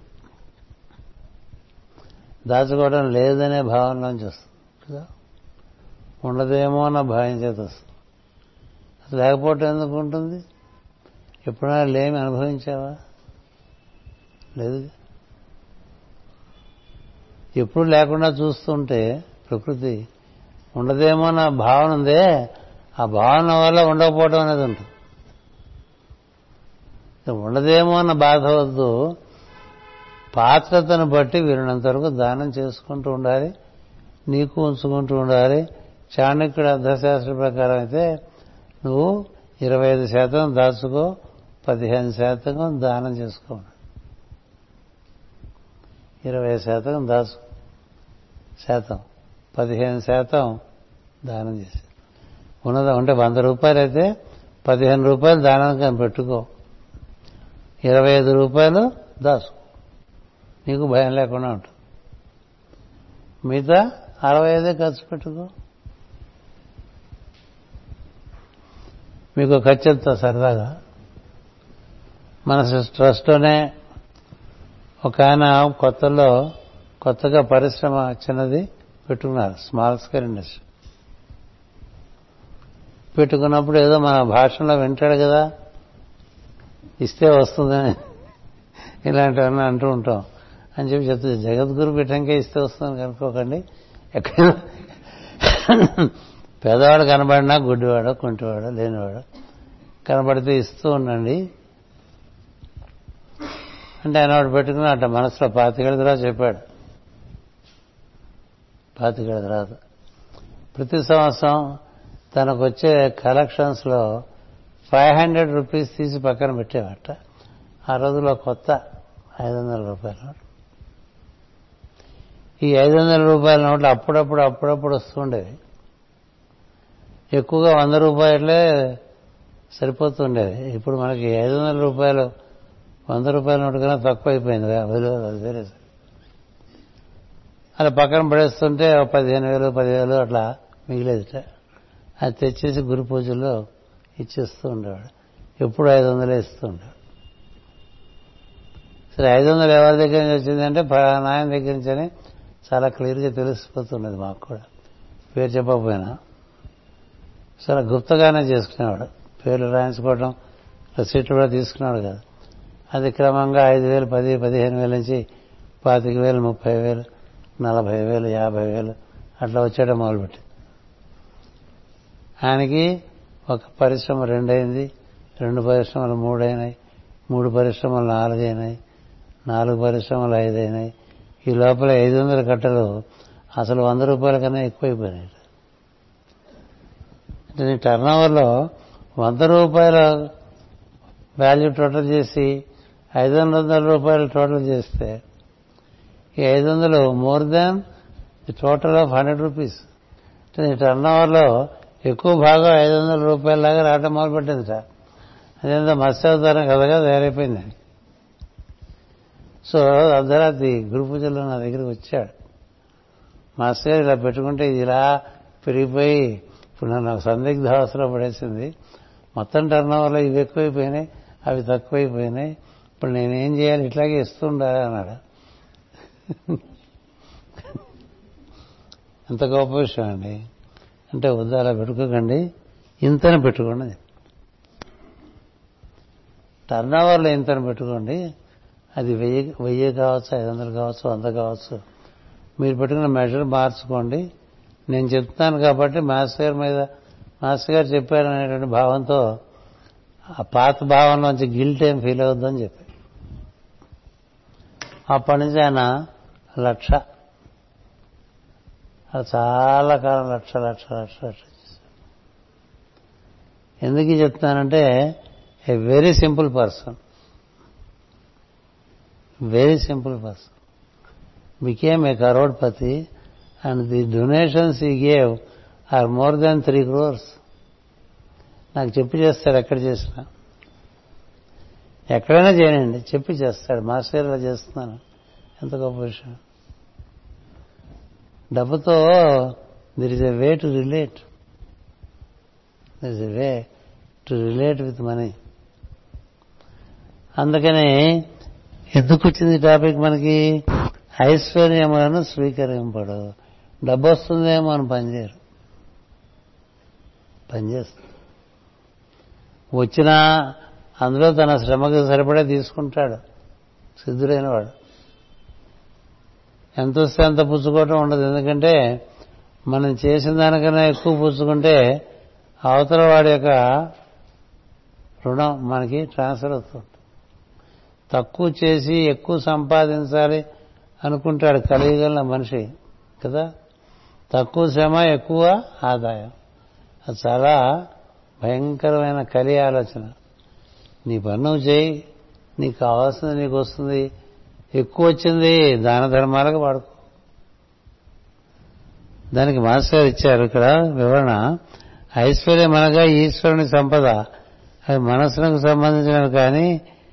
దాచుకోవడం లేదనే భావనలోంచి వస్తుంది కదా ఉండదేమో అన్న భయం చేత వస్తుంది లేకపోవటం ఎందుకు ఉంటుంది ఎప్పుడైనా లేమి అనుభవించావా లేదు ఎప్పుడు లేకుండా చూస్తుంటే ప్రకృతి ఉండదేమో నా భావన ఉందే ఆ భావన వల్ల ఉండకపోవడం అనేది ఉంటుంది ఉండదేమో అన్న బాధ వద్దు పాత్రతను బట్టి వీరినంత వరకు దానం చేసుకుంటూ ఉండాలి నీకు ఉంచుకుంటూ ఉండాలి చాణక్యుడు అర్థశాస్త్ర ప్రకారం అయితే నువ్వు ఇరవై ఐదు శాతం దాచుకో పదిహేను శాతం దానం చేసుకో ఇరవై శాతం దాచు శాతం పదిహేను శాతం దానం చేసి ఉన్నదా అంటే వంద రూపాయలు అయితే పదిహేను రూపాయలు దానం పెట్టుకో ఇరవై ఐదు రూపాయలు దాసు నీకు భయం లేకుండా ఉంటుంది మిగతా అరవై ఐదే ఖర్చు పెట్టుకో మీకు ఖర్చు ఎంత సరదాగా మన ట్రస్ట్లోనే ఒక ఆయన కొత్తలో కొత్తగా పరిశ్రమ చిన్నది పెట్టుకున్నారు స్మాల్ స్కేల్ ఇండస్ట్రీ పెట్టుకున్నప్పుడు ఏదో మన భాషలో వింటాడు కదా ఇస్తే వస్తుందని ఇలాంటివన్నీ అంటూ ఉంటాం అని చెప్పి చెప్తుంది జగద్గురు పీఠంకే ఇస్తే వస్తుంది కనుక్కోకండి ఎక్కడైనా పేదవాడు కనబడినా గుడ్డివాడో కుంటివాడో లేనివాడో కనబడితే ఇస్తూ ఉండండి అంటే ఆయన వాడు పెట్టుకుని అట్ట మనసులో పాతికేళ్ళ తర్వాత చెప్పాడు పాతికేళ్ళ తర్వాత ప్రతి సంవత్సరం తనకు వచ్చే కలెక్షన్స్లో ఫైవ్ హండ్రెడ్ రూపీస్ తీసి పక్కన పెట్టేవట ఆ రోజులో కొత్త ఐదు వందల రూపాయల నోట్ ఈ ఐదు వందల రూపాయల నోట్లు అప్పుడప్పుడు అప్పుడప్పుడు వస్తుండేవి ఎక్కువగా వంద రూపాయలే సరిపోతుండేది ఇప్పుడు మనకి ఐదు వందల రూపాయలు వంద రూపాయల నోటు కన్నా తక్కువ అయిపోయింది విలువ అది వేరే అలా పక్కన పడేస్తుంటే పదిహేను వేలు పదివేలు అట్లా మిగిలేదిట అది తెచ్చేసి గురు పూజల్లో ఇచ్చేస్తూ ఉండేవాడు ఎప్పుడు ఐదు వందలే ఇస్తూ ఉండేవాడు సరే ఐదు వందలు ఎవరి దగ్గర నుంచి వచ్చిందంటే నాయన దగ్గర నుంచి అని చాలా క్లియర్గా తెలిసిపోతున్నది మాకు కూడా పేరు చెప్పకపోయినా చాలా గుప్తగానే చేసుకునేవాడు పేర్లు రాయించుకోవడం రసీట్లు కూడా తీసుకున్నాడు కదా అది క్రమంగా ఐదు వేలు పది పదిహేను వేల నుంచి పాతిక వేలు ముప్పై వేలు నలభై వేలు యాభై వేలు అట్లా వచ్చేయడం మొదలుపెట్టి ఆయనకి ఒక పరిశ్రమ రెండైంది రెండు పరిశ్రమలు మూడైనాయి మూడు పరిశ్రమలు నాలుగైనాయి నాలుగు పరిశ్రమలు ఐదైనాయి ఈ లోపల ఐదు వందల కట్టలు అసలు వంద రూపాయల కన్నా ఎక్కువైపోయినాయి అంటే నీ టర్న్ ఓవర్లో వంద రూపాయల వాల్యూ టోటల్ చేసి ఐదు వందల రూపాయలు టోటల్ చేస్తే ఈ ఐదు వందలు more than the total of hundred rupees అంటే నీ టర్న్ ఓవర్లో ఎక్కువ భాగం ఐదు వందల రూపాయలలాగా రావడం మొదలుపెట్టిందిట అదేందో మత్స్యావతారం కథగా తయారైపోయింది సో అర్ధరాత్రి గురు పూజలో నా దగ్గరికి వచ్చాడు మాస్టర్ గారు ఇలా పెట్టుకుంటే ఇది ఇలా పెరిగిపోయి ఇప్పుడు నన్ను సందిగ్ధ అవసరం పడేసింది మొత్తం టర్న్ ఓవర్లో ఇవి ఎక్కువైపోయినాయి అవి తక్కువైపోయినాయి ఇప్పుడు నేనేం చేయాలి ఇట్లాగే ఇస్తూ ఉండాలి అన్నాడు ఎంత గొప్ప విషయం అండి అంటే వద్దు అలా పెట్టుకోకండి ఇంతని పెట్టుకోండి టర్న్ ఓవర్లో ఇంతని పెట్టుకోండి అది వెయ్యి వెయ్యి కావచ్చు ఐదు వందలు కావచ్చు వంద కావచ్చు మీరు పెట్టుకున్న మెజర్ మార్చుకోండి నేను చెప్తాను కాబట్టి మాస్టర్ గారి మీద మాస్టర్ గారు చెప్పారనేటువంటి భావంతో ఆ పాత భావంలోంచి గిల్ట్ ఏం ఫీల్ అవుద్దని చెప్పి అప్పటి నుంచి ఆయన లక్ష అది చాలా కాలం లక్ష లక్ష లక్ష లక్ష ఎందుకు చెప్తానంటే a very simple person very simple person became a crorepati and the donations he gave are more than three crores నాకు చెప్పి చేస్తాడు ఎక్కడ చేసినా ఎక్కడైనా చేయనండి చెప్పి చేస్తాడు మాస్టర్ ఇలా చేస్తున్నాను ఎంత గొప్ప విషయం డబ్బుతో there is a way to relate there is a way to relate with money అందుకని ఎందుకు వచ్చింది టాపిక్ మనకి ఐశ్వర్యములను స్వీకరింపడు డబ్బు వస్తుందేమో అని పనిచేయరు పనిచేస్తుంది వచ్చినా అందులో తన శ్రమకు సరిపడే తీసుకుంటాడు సిద్ధుడైన వాడు ఎంత వస్తే అంత పుచ్చుకోవటం ఉండదు ఎందుకంటే మనం చేసిన దానికన్నా ఎక్కువ పుచ్చుకుంటే అవతల వాడి యొక్క రుణం మనకి ట్రాన్స్ఫర్ అవుతుంది తక్కువ చేసి ఎక్కువ సంపాదించాలి అనుకుంటాడు కలిగల మనిషి కదా తక్కువ శ్రమ ఎక్కువ ఆదాయం అది చాలా భయంకరమైన కలి ఆలోచన నీ పని నువ్వు చేయి నీకు కావాల్సింది నీకు వస్తుంది ఎక్కువ వచ్చింది దాన ధర్మాలకు వాడుకో దానికి మాస్టర్ గారు ఇచ్చారు ఇక్కడ వివరణ ఐశ్వర్యం అనగా ఈశ్వరుని సంపద అది మనస్సులకు సంబంధించినవి కానీ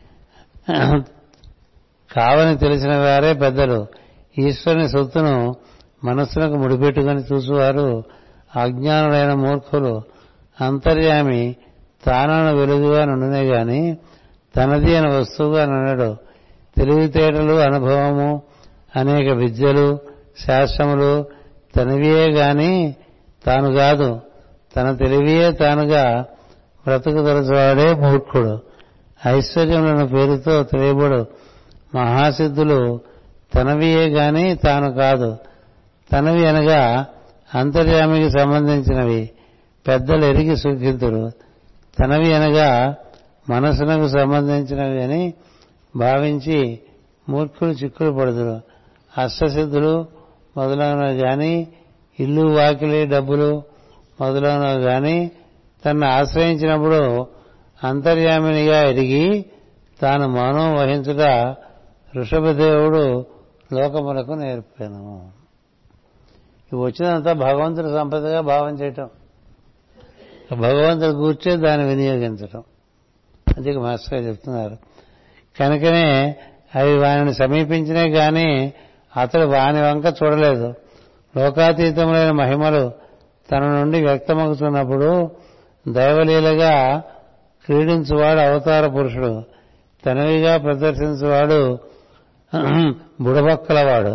కావని తెలిసిన వారే పెద్దలు ఈశ్వరుని సొత్తును మనస్సులకు ముడిపెట్టుకుని చూసేవారు అజ్ఞానులైన మూర్ఖులు అంతర్యామి తానను వెలుగుగా నుండినే గాని తనది అని వస్తువుగా నుండడు తెలివితేటలు అనుభవము అనేక విద్యలు శాస్త్రములు తనవియే గాని తాను కాదు తన తెలివియే తానుగా బ్రతుకుదలచువాడే మూర్ఖుడు ఐశ్వర్యములను పేరుతో తెలియబడు మహాసిద్ధులు తనవియే గాని తాను కాదు తనవి అనగా అంతర్యామికి సంబంధించినవి పెద్దలు ఎరిగి సుఖితుడు తనవి అనగా మనసునకు సంబంధించినవి అని భావించి మూర్ఖులు చిక్కులు పడుతురు అష్టసిద్ధులు మొదలైనవి కానీ ఇల్లు వాకిలి డబ్బులు మొదలైనవి కానీ తన్ను ఆశ్రయించినప్పుడు అంతర్యామినిగా ఎరిగి తాను మౌనం వహించుట ఋషభదేవుడు లోకములకు నేర్పాను ఇవి వచ్చినంతా భగవంతుడి సంపదగా భావం చేయటం భగవంతుడు కూర్చే దాన్ని వినియోగించటం అది మాస్టర్ గారు చెప్తున్నారు కనుకనే అవి వారిని సమీపించినే గాని అతడు వాని వంక చూడలేదు లోకాతీతములైన మహిమలు తన నుండి వ్యక్తమవుతున్నప్పుడు దైవలీలగా క్రీడించువాడు అవతార పురుషుడు తనవిగా ప్రదర్శించువాడు బుడబక్కలవాడు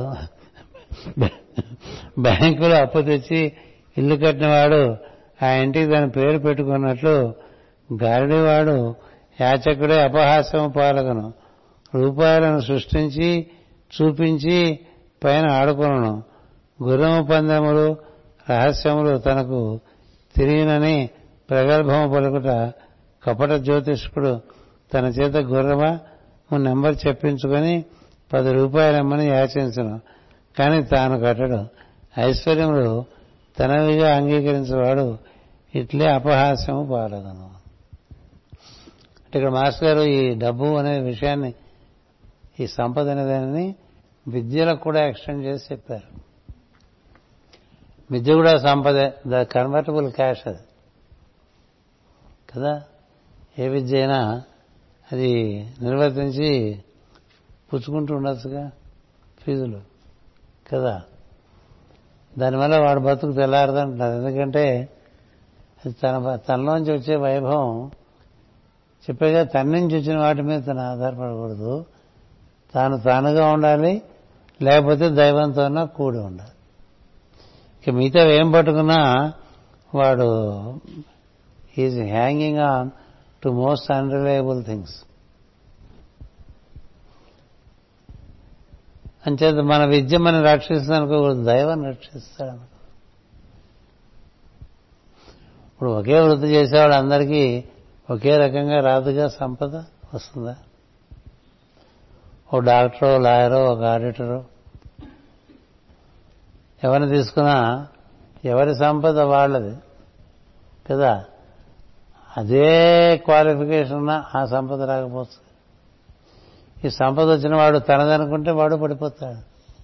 బ్యాంకులో అప్పు తెచ్చి ఇల్లు కట్టినవాడు ఆ ఇంటికి దాని పేరు పెట్టుకున్నట్లు గారడివాడు యాచకుడే అపహాస్యము పాలకను రూపాయలను సృష్టించి చూపించి పైన ఆడుకును గుర్రము పందెములు రహస్యములు తనకు తిరిగినని ప్రగల్భము పలుకుట కపట జ్యోతిష్కుడు తన చేత గుర్రమ నెంబర్ చెప్పించుకొని పది రూపాయలమ్మని యాచించను కానీ తాను కట్టడు ఐశ్వర్యములు తనవిగా అంగీకరించేవాడు ఇట్లే అపహాస్యము పాలగను అంటే ఇక్కడ మాస్టర్ గారు ఈ డబ్బు అనే విషయాన్ని ఈ సంపద అనేదాన్ని విద్యలకు కూడా ఎక్స్టెండ్ చేసి చెప్పారు విద్య కూడా సంపదే ద కన్వర్టబుల్ క్యాష్ అది కదా ఏ విద్య అయినా అది నిర్వర్తించి పుచ్చుకుంటూ ఉండొచ్చుగా ఫీజులు కదా దానివల్ల వాడు బతుకు తెల్లారదంటున్నారు ఎందుకంటే తన తనలోంచి వచ్చే వైభవం చెప్పేగా తన నుంచి వచ్చిన వాటి మీద తను ఆధారపడకూడదు తాను తానుగా ఉండాలి లేకపోతే దైవంతోనా కూడి ఉండాలి ఇక మిగతా ఏం పట్టుకున్నా వాడు is hanging on to most unreliable things అంచేత మన విద్య మనం రక్షిస్తుంది అనుకోకూడదు దైవం రక్షిస్తాడు ఇప్పుడు ఒకే వృత్తి చేసేవాడు అందరికీ ఒకే రకంగా రాదుగా సంపద వస్తుందా ఓ డాక్టరో లాయరో ఒక ఆడిటరో ఎవరిని తీసుకున్నా ఎవరి సంపద వాళ్ళది కదా అదే క్వాలిఫికేషన్ ఉన్నా ఆ సంపద రాకపోతుంది ఈ సంపద వచ్చిన వాడు తనదనుకుంటే వాడు పడిపోతాడు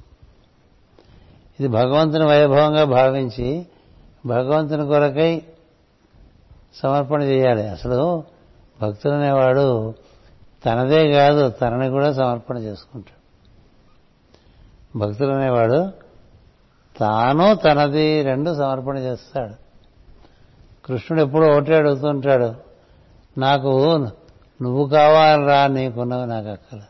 ఇది భగవంతుని వైభవంగా భావించి భగవంతుని కొరకై సమర్పణ చేయాలి అసలు భక్తుడు అనేవాడు తనదే కాదు తనని కూడా సమర్పణ చేసుకుంటాడు భక్తుడు అనేవాడు తాను తనది రెండు సమర్పణ చేస్తాడు కృష్ణుడు ఎప్పుడూ ఒకటే అడుగుతుంటాడు నాకు నువ్వు కావాలరా నీకున్నవి నాకు అక్కల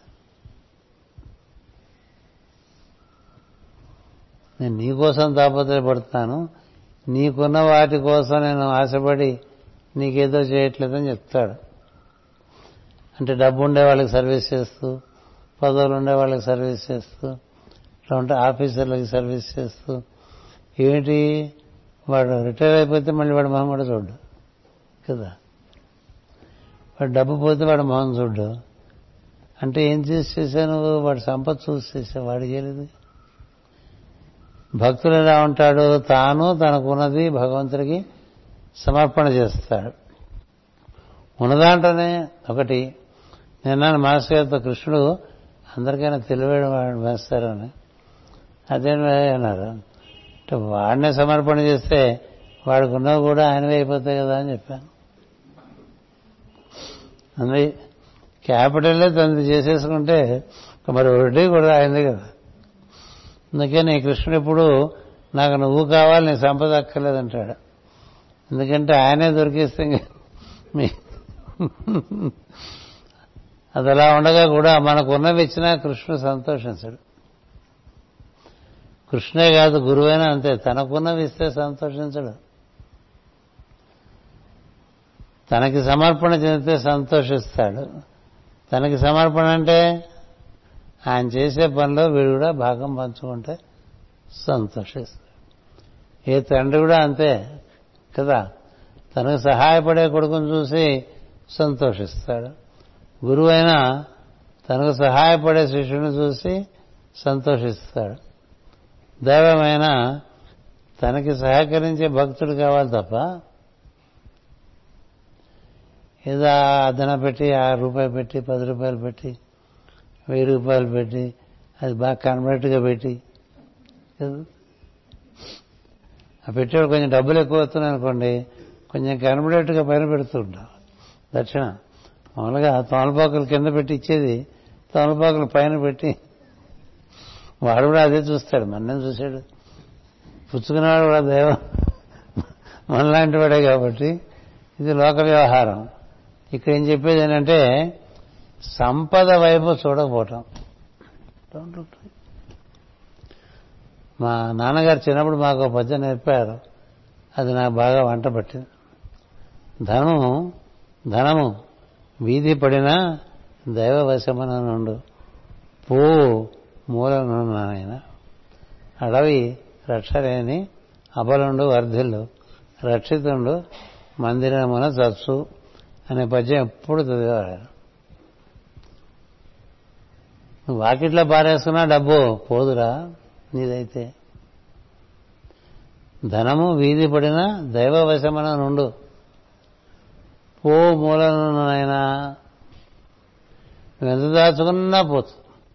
నేను నీకోసం తాపత్రయపడుతున్నాను నీకున్న వాటి కోసం నేను ఆశపడి నీకేదో చేయట్లేదని చెప్తాడు అంటే డబ్బు ఉండే వాళ్ళకి సర్వీస్ చేస్తూ పదవులు ఉండే వాళ్ళకి సర్వీస్ చేస్తూ ఇట్లా ఉంటే ఆఫీసర్లకి సర్వీస్ చేస్తూ ఏమిటి వాడు రిటైర్ అయిపోతే మళ్ళీ వాడు మొహం కూడా చూడ్డు కదా వాడు డబ్బు పోతే వాడు మొహం చూడ్డు అంటే ఏం చేసి చేశాను వాడు సంపద చూసి చేసా వాడు చేయలేదు భక్తులు ఎలా ఉంటాడు తాను తనకున్నది భగవంతుడికి సమర్పణ చేస్తాడు ఉన్నదాంట్లోనే ఒకటి నిన్న మాస్టర్ గారితో కృష్ణుడు అందరికైనా తెలివేయడం వాడు వేస్తారని అదే అన్నారు అంటే వాడినే సమర్పణ చేస్తే వాడికి ఉన్నవి కూడా ఆయనవే అయిపోతాయి కదా అని చెప్పాను అందుకే క్యాపిటల్లే తనది చేసేసుకుంటే మరి వడ్డీ కూడా ఆయనది కదా అందుకని కృష్ణుడు ఎప్పుడు నాకు నువ్వు కావాలి నీ సంపద అక్కర్లేదంటాడు ఎందుకంటే ఆయనే దొరికేస్తే మీ అది అలా ఉండగా కూడా మనకు ఉన్నవి ఇచ్చినా కృష్ణుడు సంతోషించడు కృష్ణే కాదు గురువైనా అంతే తనకున్నవి ఇస్తే సంతోషించడు తనకి సమర్పణ చెందితే సంతోషిస్తాడు తనకి సమర్పణ అంటే ఆయన చేసే పనిలో వీడు కూడా భాగం పంచుకుంటే సంతోషిస్తాడు ఏ తండ్రి కూడా అంతే కదా తనకు సహాయపడే కొడుకును చూసి సంతోషిస్తాడు గురువు అయినా తనకు సహాయపడే శిష్యుని చూసి సంతోషిస్తాడు దైవమైన తనకి సహకరించే భక్తుడు కావాలి తప్ప ఏదో అదన పెట్టి ఆరు రూపాయలు పెట్టి పది రూపాయలు పెట్టి వెయ్యి రూపాయలు పెట్టి అది బాగా కన్వర్ట్గా పెట్టి ఆ పెట్టేవాడు కొంచెం డబ్బులు ఎక్కువ వస్తున్నాయి అనుకోండి కొంచెం కన్వర్టెడ్గా పైన పెడుతుంటాం దక్షిణ మామూలుగా తోమలపాకులు కింద పెట్టి ఇచ్చేది తోమలపాకులు పైన పెట్టి వాడు కూడా అదే చూస్తాడు మన్నేం చూశాడు పుచ్చుకునేవాడు కూడా దైవం మనలాంటి వాడే కాబట్టి ఇది లోక వ్యవహారం ఇక్కడ ఏం చెప్పేది ఏంటంటే సంపద వైపు చూడకపోవటం మా నాన్నగారు చిన్నప్పుడు మాకు పద్యం నేర్పారు అది నాకు బాగా వంట పట్టింది ధనము ధనము వీధి పడిన దైవ వశమన నుండు పువ్వు మూలనున్నాయన అడవి రక్షలేని అబలుండు వర్ధిల్లు రక్షితుండు మందిరమున చచ్చు అనే పద్యం ఎప్పుడు చదివేవాడు నువ్వు వాకిట్లో పారేసుకున్నా డబ్బు పోదురా నీదైతే ధనము వీధి పడిన దైవ వశమన నుండు పో మూలనైనా ఎంత దాచుకున్నా పోతుంది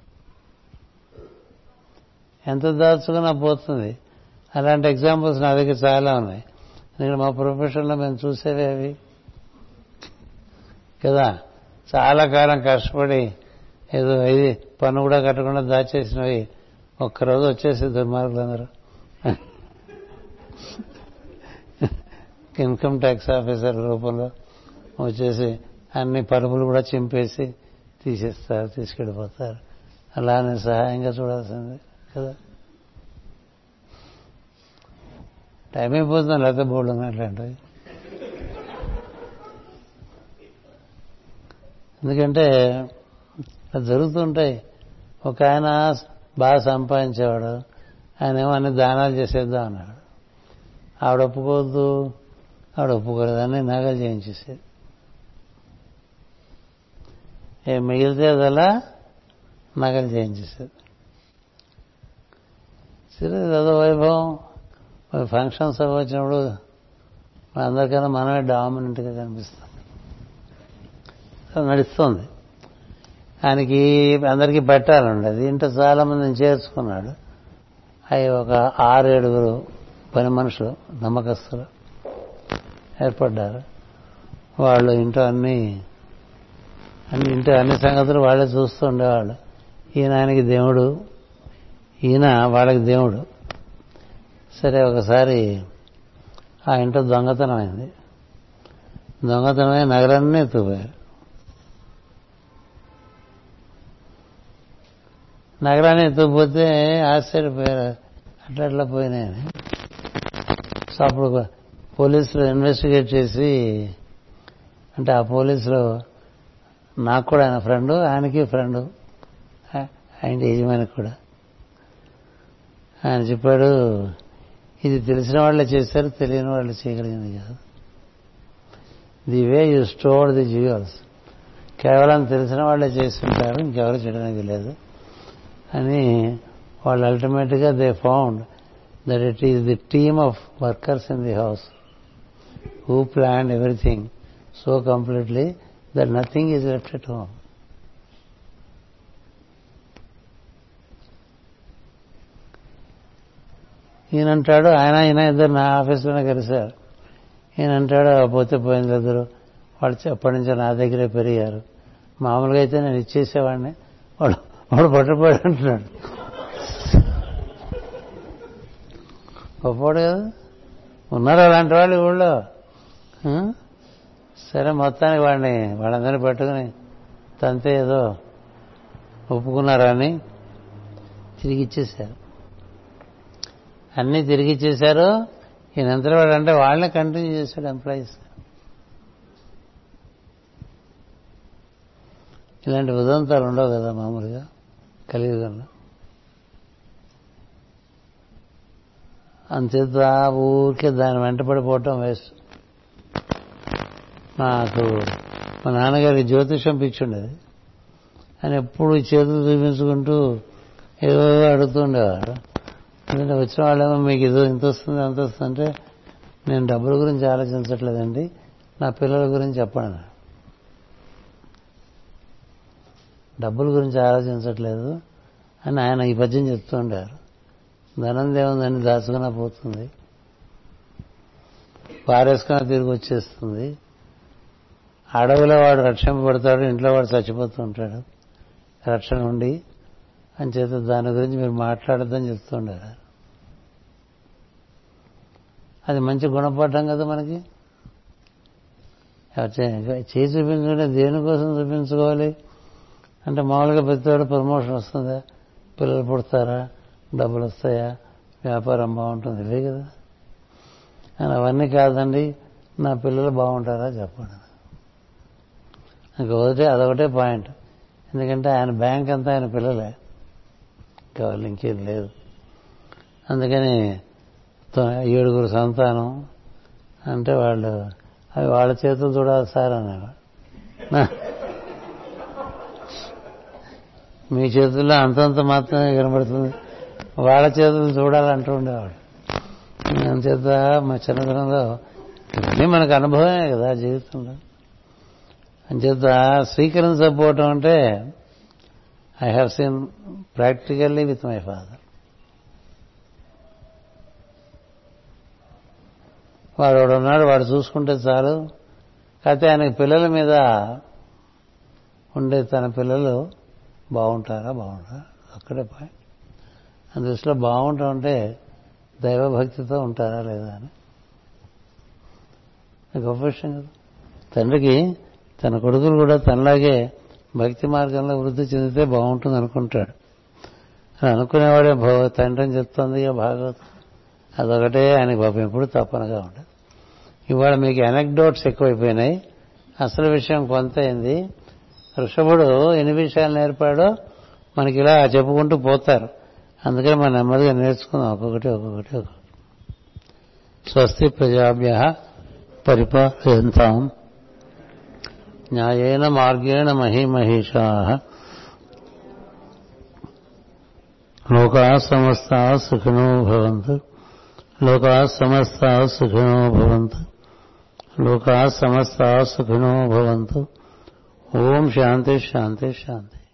ఎంత దాచుకున్నా పోతుంది అలాంటి ఎగ్జాంపుల్స్ నా దగ్గర చాలా ఉన్నాయి ఎందుకంటే మా ప్రొఫెషన్లో మేము చూసేవి అవి కదా చాలా కాలం కష్టపడి ఏదో ఇది పన్ను కూడా కట్టకుండా దాచేసినవి ఒక్కరోజు వచ్చేసి దుర్మార్గులందరూ ఇన్కమ్ ట్యాక్స్ ఆఫీసర్ రూపంలో వచ్చేసి అన్ని పరుపులు కూడా చింపేసి తీసేస్తారు తీసుకెళ్ళిపోతారు అలానే సహాయంగా చూడాల్సింది కదా టైం అయిపోతుంది లేకపోతే బోర్డు ఉన్నట్లాంటివి ఎందుకంటే అది జరుగుతుంటాయి ఒక ఆయన బాగా సంపాదించేవాడు ఆయన ఏమో అన్ని దానాలు చేసేద్దాం అన్నాడు ఆవిడ ఒప్పుకోవద్దు ఆవిడ ఒప్పుకోలేదని నగలు చేయించేసేది ఏ మిగిలితే అదలా నగలు చేయించేసేది సరే అదో వైభవం ఫంక్షన్స్ వచ్చినప్పుడు అందరికన్నా మనమే డామినెంట్గా కనిపిస్తాం నడుస్తుంది ఆయనకి అందరికీ పెట్టాలండి ఇంట్లో చాలా మందిని చేర్చుకున్నాడు అవి ఒక ఆరేడుగురు పని మనుషులు నమ్మకస్తులు ఏర్పడ్డారు వాళ్ళు ఇంట్లో అన్ని అన్ని ఇంట్లో అన్ని సంగతులు వాళ్ళే చూస్తూ ఉండేవాళ్ళు ఈయన ఆయనకి దేవుడు ఈయన వాళ్ళకి దేవుడు సరే ఒకసారి ఆ ఇంట్లో దొంగతనం అయింది దొంగతనమై నగరాన్ని ఎత్తుకుపోయారు నగరాన్ని ఎత్తుకుపోతే ఆశ్చర్యపోయారు అట్లా అట్లా పోయినాయని సో అప్పుడు పోలీసులు ఇన్వెస్టిగేట్ చేసి అంటే ఆ పోలీసులు నాకు కూడా ఆయన ఫ్రెండ్ ఆయనకి ఫ్రెండ్ ఆయన యజమానికి కూడా ఆయన చెప్పాడు ఇది తెలిసిన వాళ్ళే చేశారు తెలియని వాళ్ళు చేయగలిగింది కాదు the way you store the jewels కేవలం తెలిసిన వాళ్ళే చేస్తుంటారు ఇంకెవరు చేయడానికి లేదు అని వాళ్ళు అల్టిమేట్గా they found that it is the team of workers in the house who planned everything so completely that nothing is left at home. ఈయన అంటాడు ఆయన ఈయన ఇద్దరు నా ఆఫీస్లోనే కలిశారు ఈయన అంటాడు పోతే పోయింది ఇద్దరు వాళ్ళు ఎప్పటి నుంచో నా దగ్గరే పెరిగారు మామూలుగా అయితే నేను ఇచ్చేసేవాడిని వాడు వాడు పట్టుపోయాడు అంటున్నాడు గొప్పవాడు కదా ఉన్నారు అలాంటి వాళ్ళు ఊళ్ళో ఆ? సరే మొత్తానికి వాడిని వాళ్ళందరినీ పట్టుకుని తంతే ఏదో ఒప్పుకున్నారని తిరిగి ఇచ్చేశారు అన్నీ తిరిగి ఇచ్చేశారు ఈయన ఎంత వాడు అంటే వాళ్ళని కంటిన్యూ చేశాడు ఎంప్లాయీస్ ఇలాంటి ఉదంతాలు ఉండవు కదా మామూలుగా కలియుగంలో అంతేత ఊరికే దాని వెంటపడిపోవటం వేస్ట్ నాకు మా నాన్నగారికి జ్యోతిషం పిచ్చుండేది ఆయన ఎప్పుడు చేతులు చూపించుకుంటూ ఏదో అడుగుతుండేవాడు ఎందుకంటే వచ్చిన వాళ్ళేమో మీకు ఇదో ఇంత వస్తుంది అంత వస్తుంది అంటే నేను డబ్బుల గురించి ఆలోచించట్లేదండి నా పిల్లల గురించి చెప్పండి డబ్బుల గురించి ఆలోచించట్లేదు అని ఆయన ఈ పద్యం చెప్తూ ఉండారు ధనం దేవుందని దాచుకున్నా పోతుంది పారేసుకున్న తిరిగి వచ్చేస్తుంది అడవిలో వాడు రక్షింపబడతాడు ఇంట్లో వాడు చచ్చిపోతూ ఉంటాడు రక్షణ ఉండి అని చేత దాని గురించి మీరు మాట్లాడద్దని చెప్తుండారు అది మంచి గుణపాఠం కదా మనకి చేయి చూపించుకుంటే దేనికోసం చూపించుకోవాలి అంటే మామూలుగా ప్రతివాడు ప్రమోషన్ వస్తుందా పిల్లలు పుడతారా డబ్బులు వస్తాయా వ్యాపారం బాగుంటుంది ఇవే కదా అని అవన్నీ కాదండి నా పిల్లలు బాగుంటారా చెప్పండి ఇంకొకటే అదొకటే పాయింట్ ఎందుకంటే ఆయన బ్యాంక్ అంతా ఆయన పిల్లలే కావాలి ఇంకేం లేదు అందుకని ఏడుగురు సంతానం అంటే వాళ్ళు అవి వాళ్ళ చేతులు చూడాలి సార్ అనేవాడు మీ చేతుల్లో అంతంత మాత్రమే కనబడుతుంది వాళ్ళ చేతులు చూడాలంటూ ఉండేవాడు అంచేత మా చిన్నతనంలో ఇవన్నీ మనకు అనుభవమే కదా జీవితంలో అంచేత స్వీకరించకపోవటం అంటే I have seen practically with my father వాడు వాడు ఉన్నాడు వాడు చూసుకుంటే చాలు కాకపోతే ఆయనకి పిల్లల మీద ఉండే తన పిల్లలు బాగుంటారా బాగుంటారా అక్కడే పాయింట్ ఆ దృష్టిలో బాగుంటా ఉంటే దైవభక్తితో ఉంటారా లేదా అని గొప్ప విషయం కదా తండ్రికి తన కొడుకులు కూడా తనలాగే భక్తి మార్గంలో వృద్ధి చెందితే బాగుంటుంది అనుకుంటాడు అని అనుకునేవాడే భవ తండ్రి అని చెప్తుంది ఇక భాగవతం అదొకటే ఆయనకి పాపం ఎప్పుడు తప్పనగా ఉండదు ఇవాళ మీకు ఎనక్డోట్స్ ఎక్కువైపోయినాయి అసలు విషయం కొంత అయింది ఋషభుడు ఎన్ని విషయాలు నేర్పాడో మనకి ఇలా చెప్పుకుంటూ పోతారు అందుకని మనం నెమ్మదిగా నేర్చుకుందాం ఒక్కొక్కటి ఒక్కొక్కటి ఒక్కొక్కటి స్వస్తి ప్రజాభ్య పరిపాలయంతాం న్యాయేన మార్గేణ మహిమహిషా లోకా సమస్తా సుఖినో భవంతు లోకా సమస్తా సుఖినో భవంతు లోకా సమస్తా సుఖినో భవంతు ఓం శాంతి శాంతి శాంతి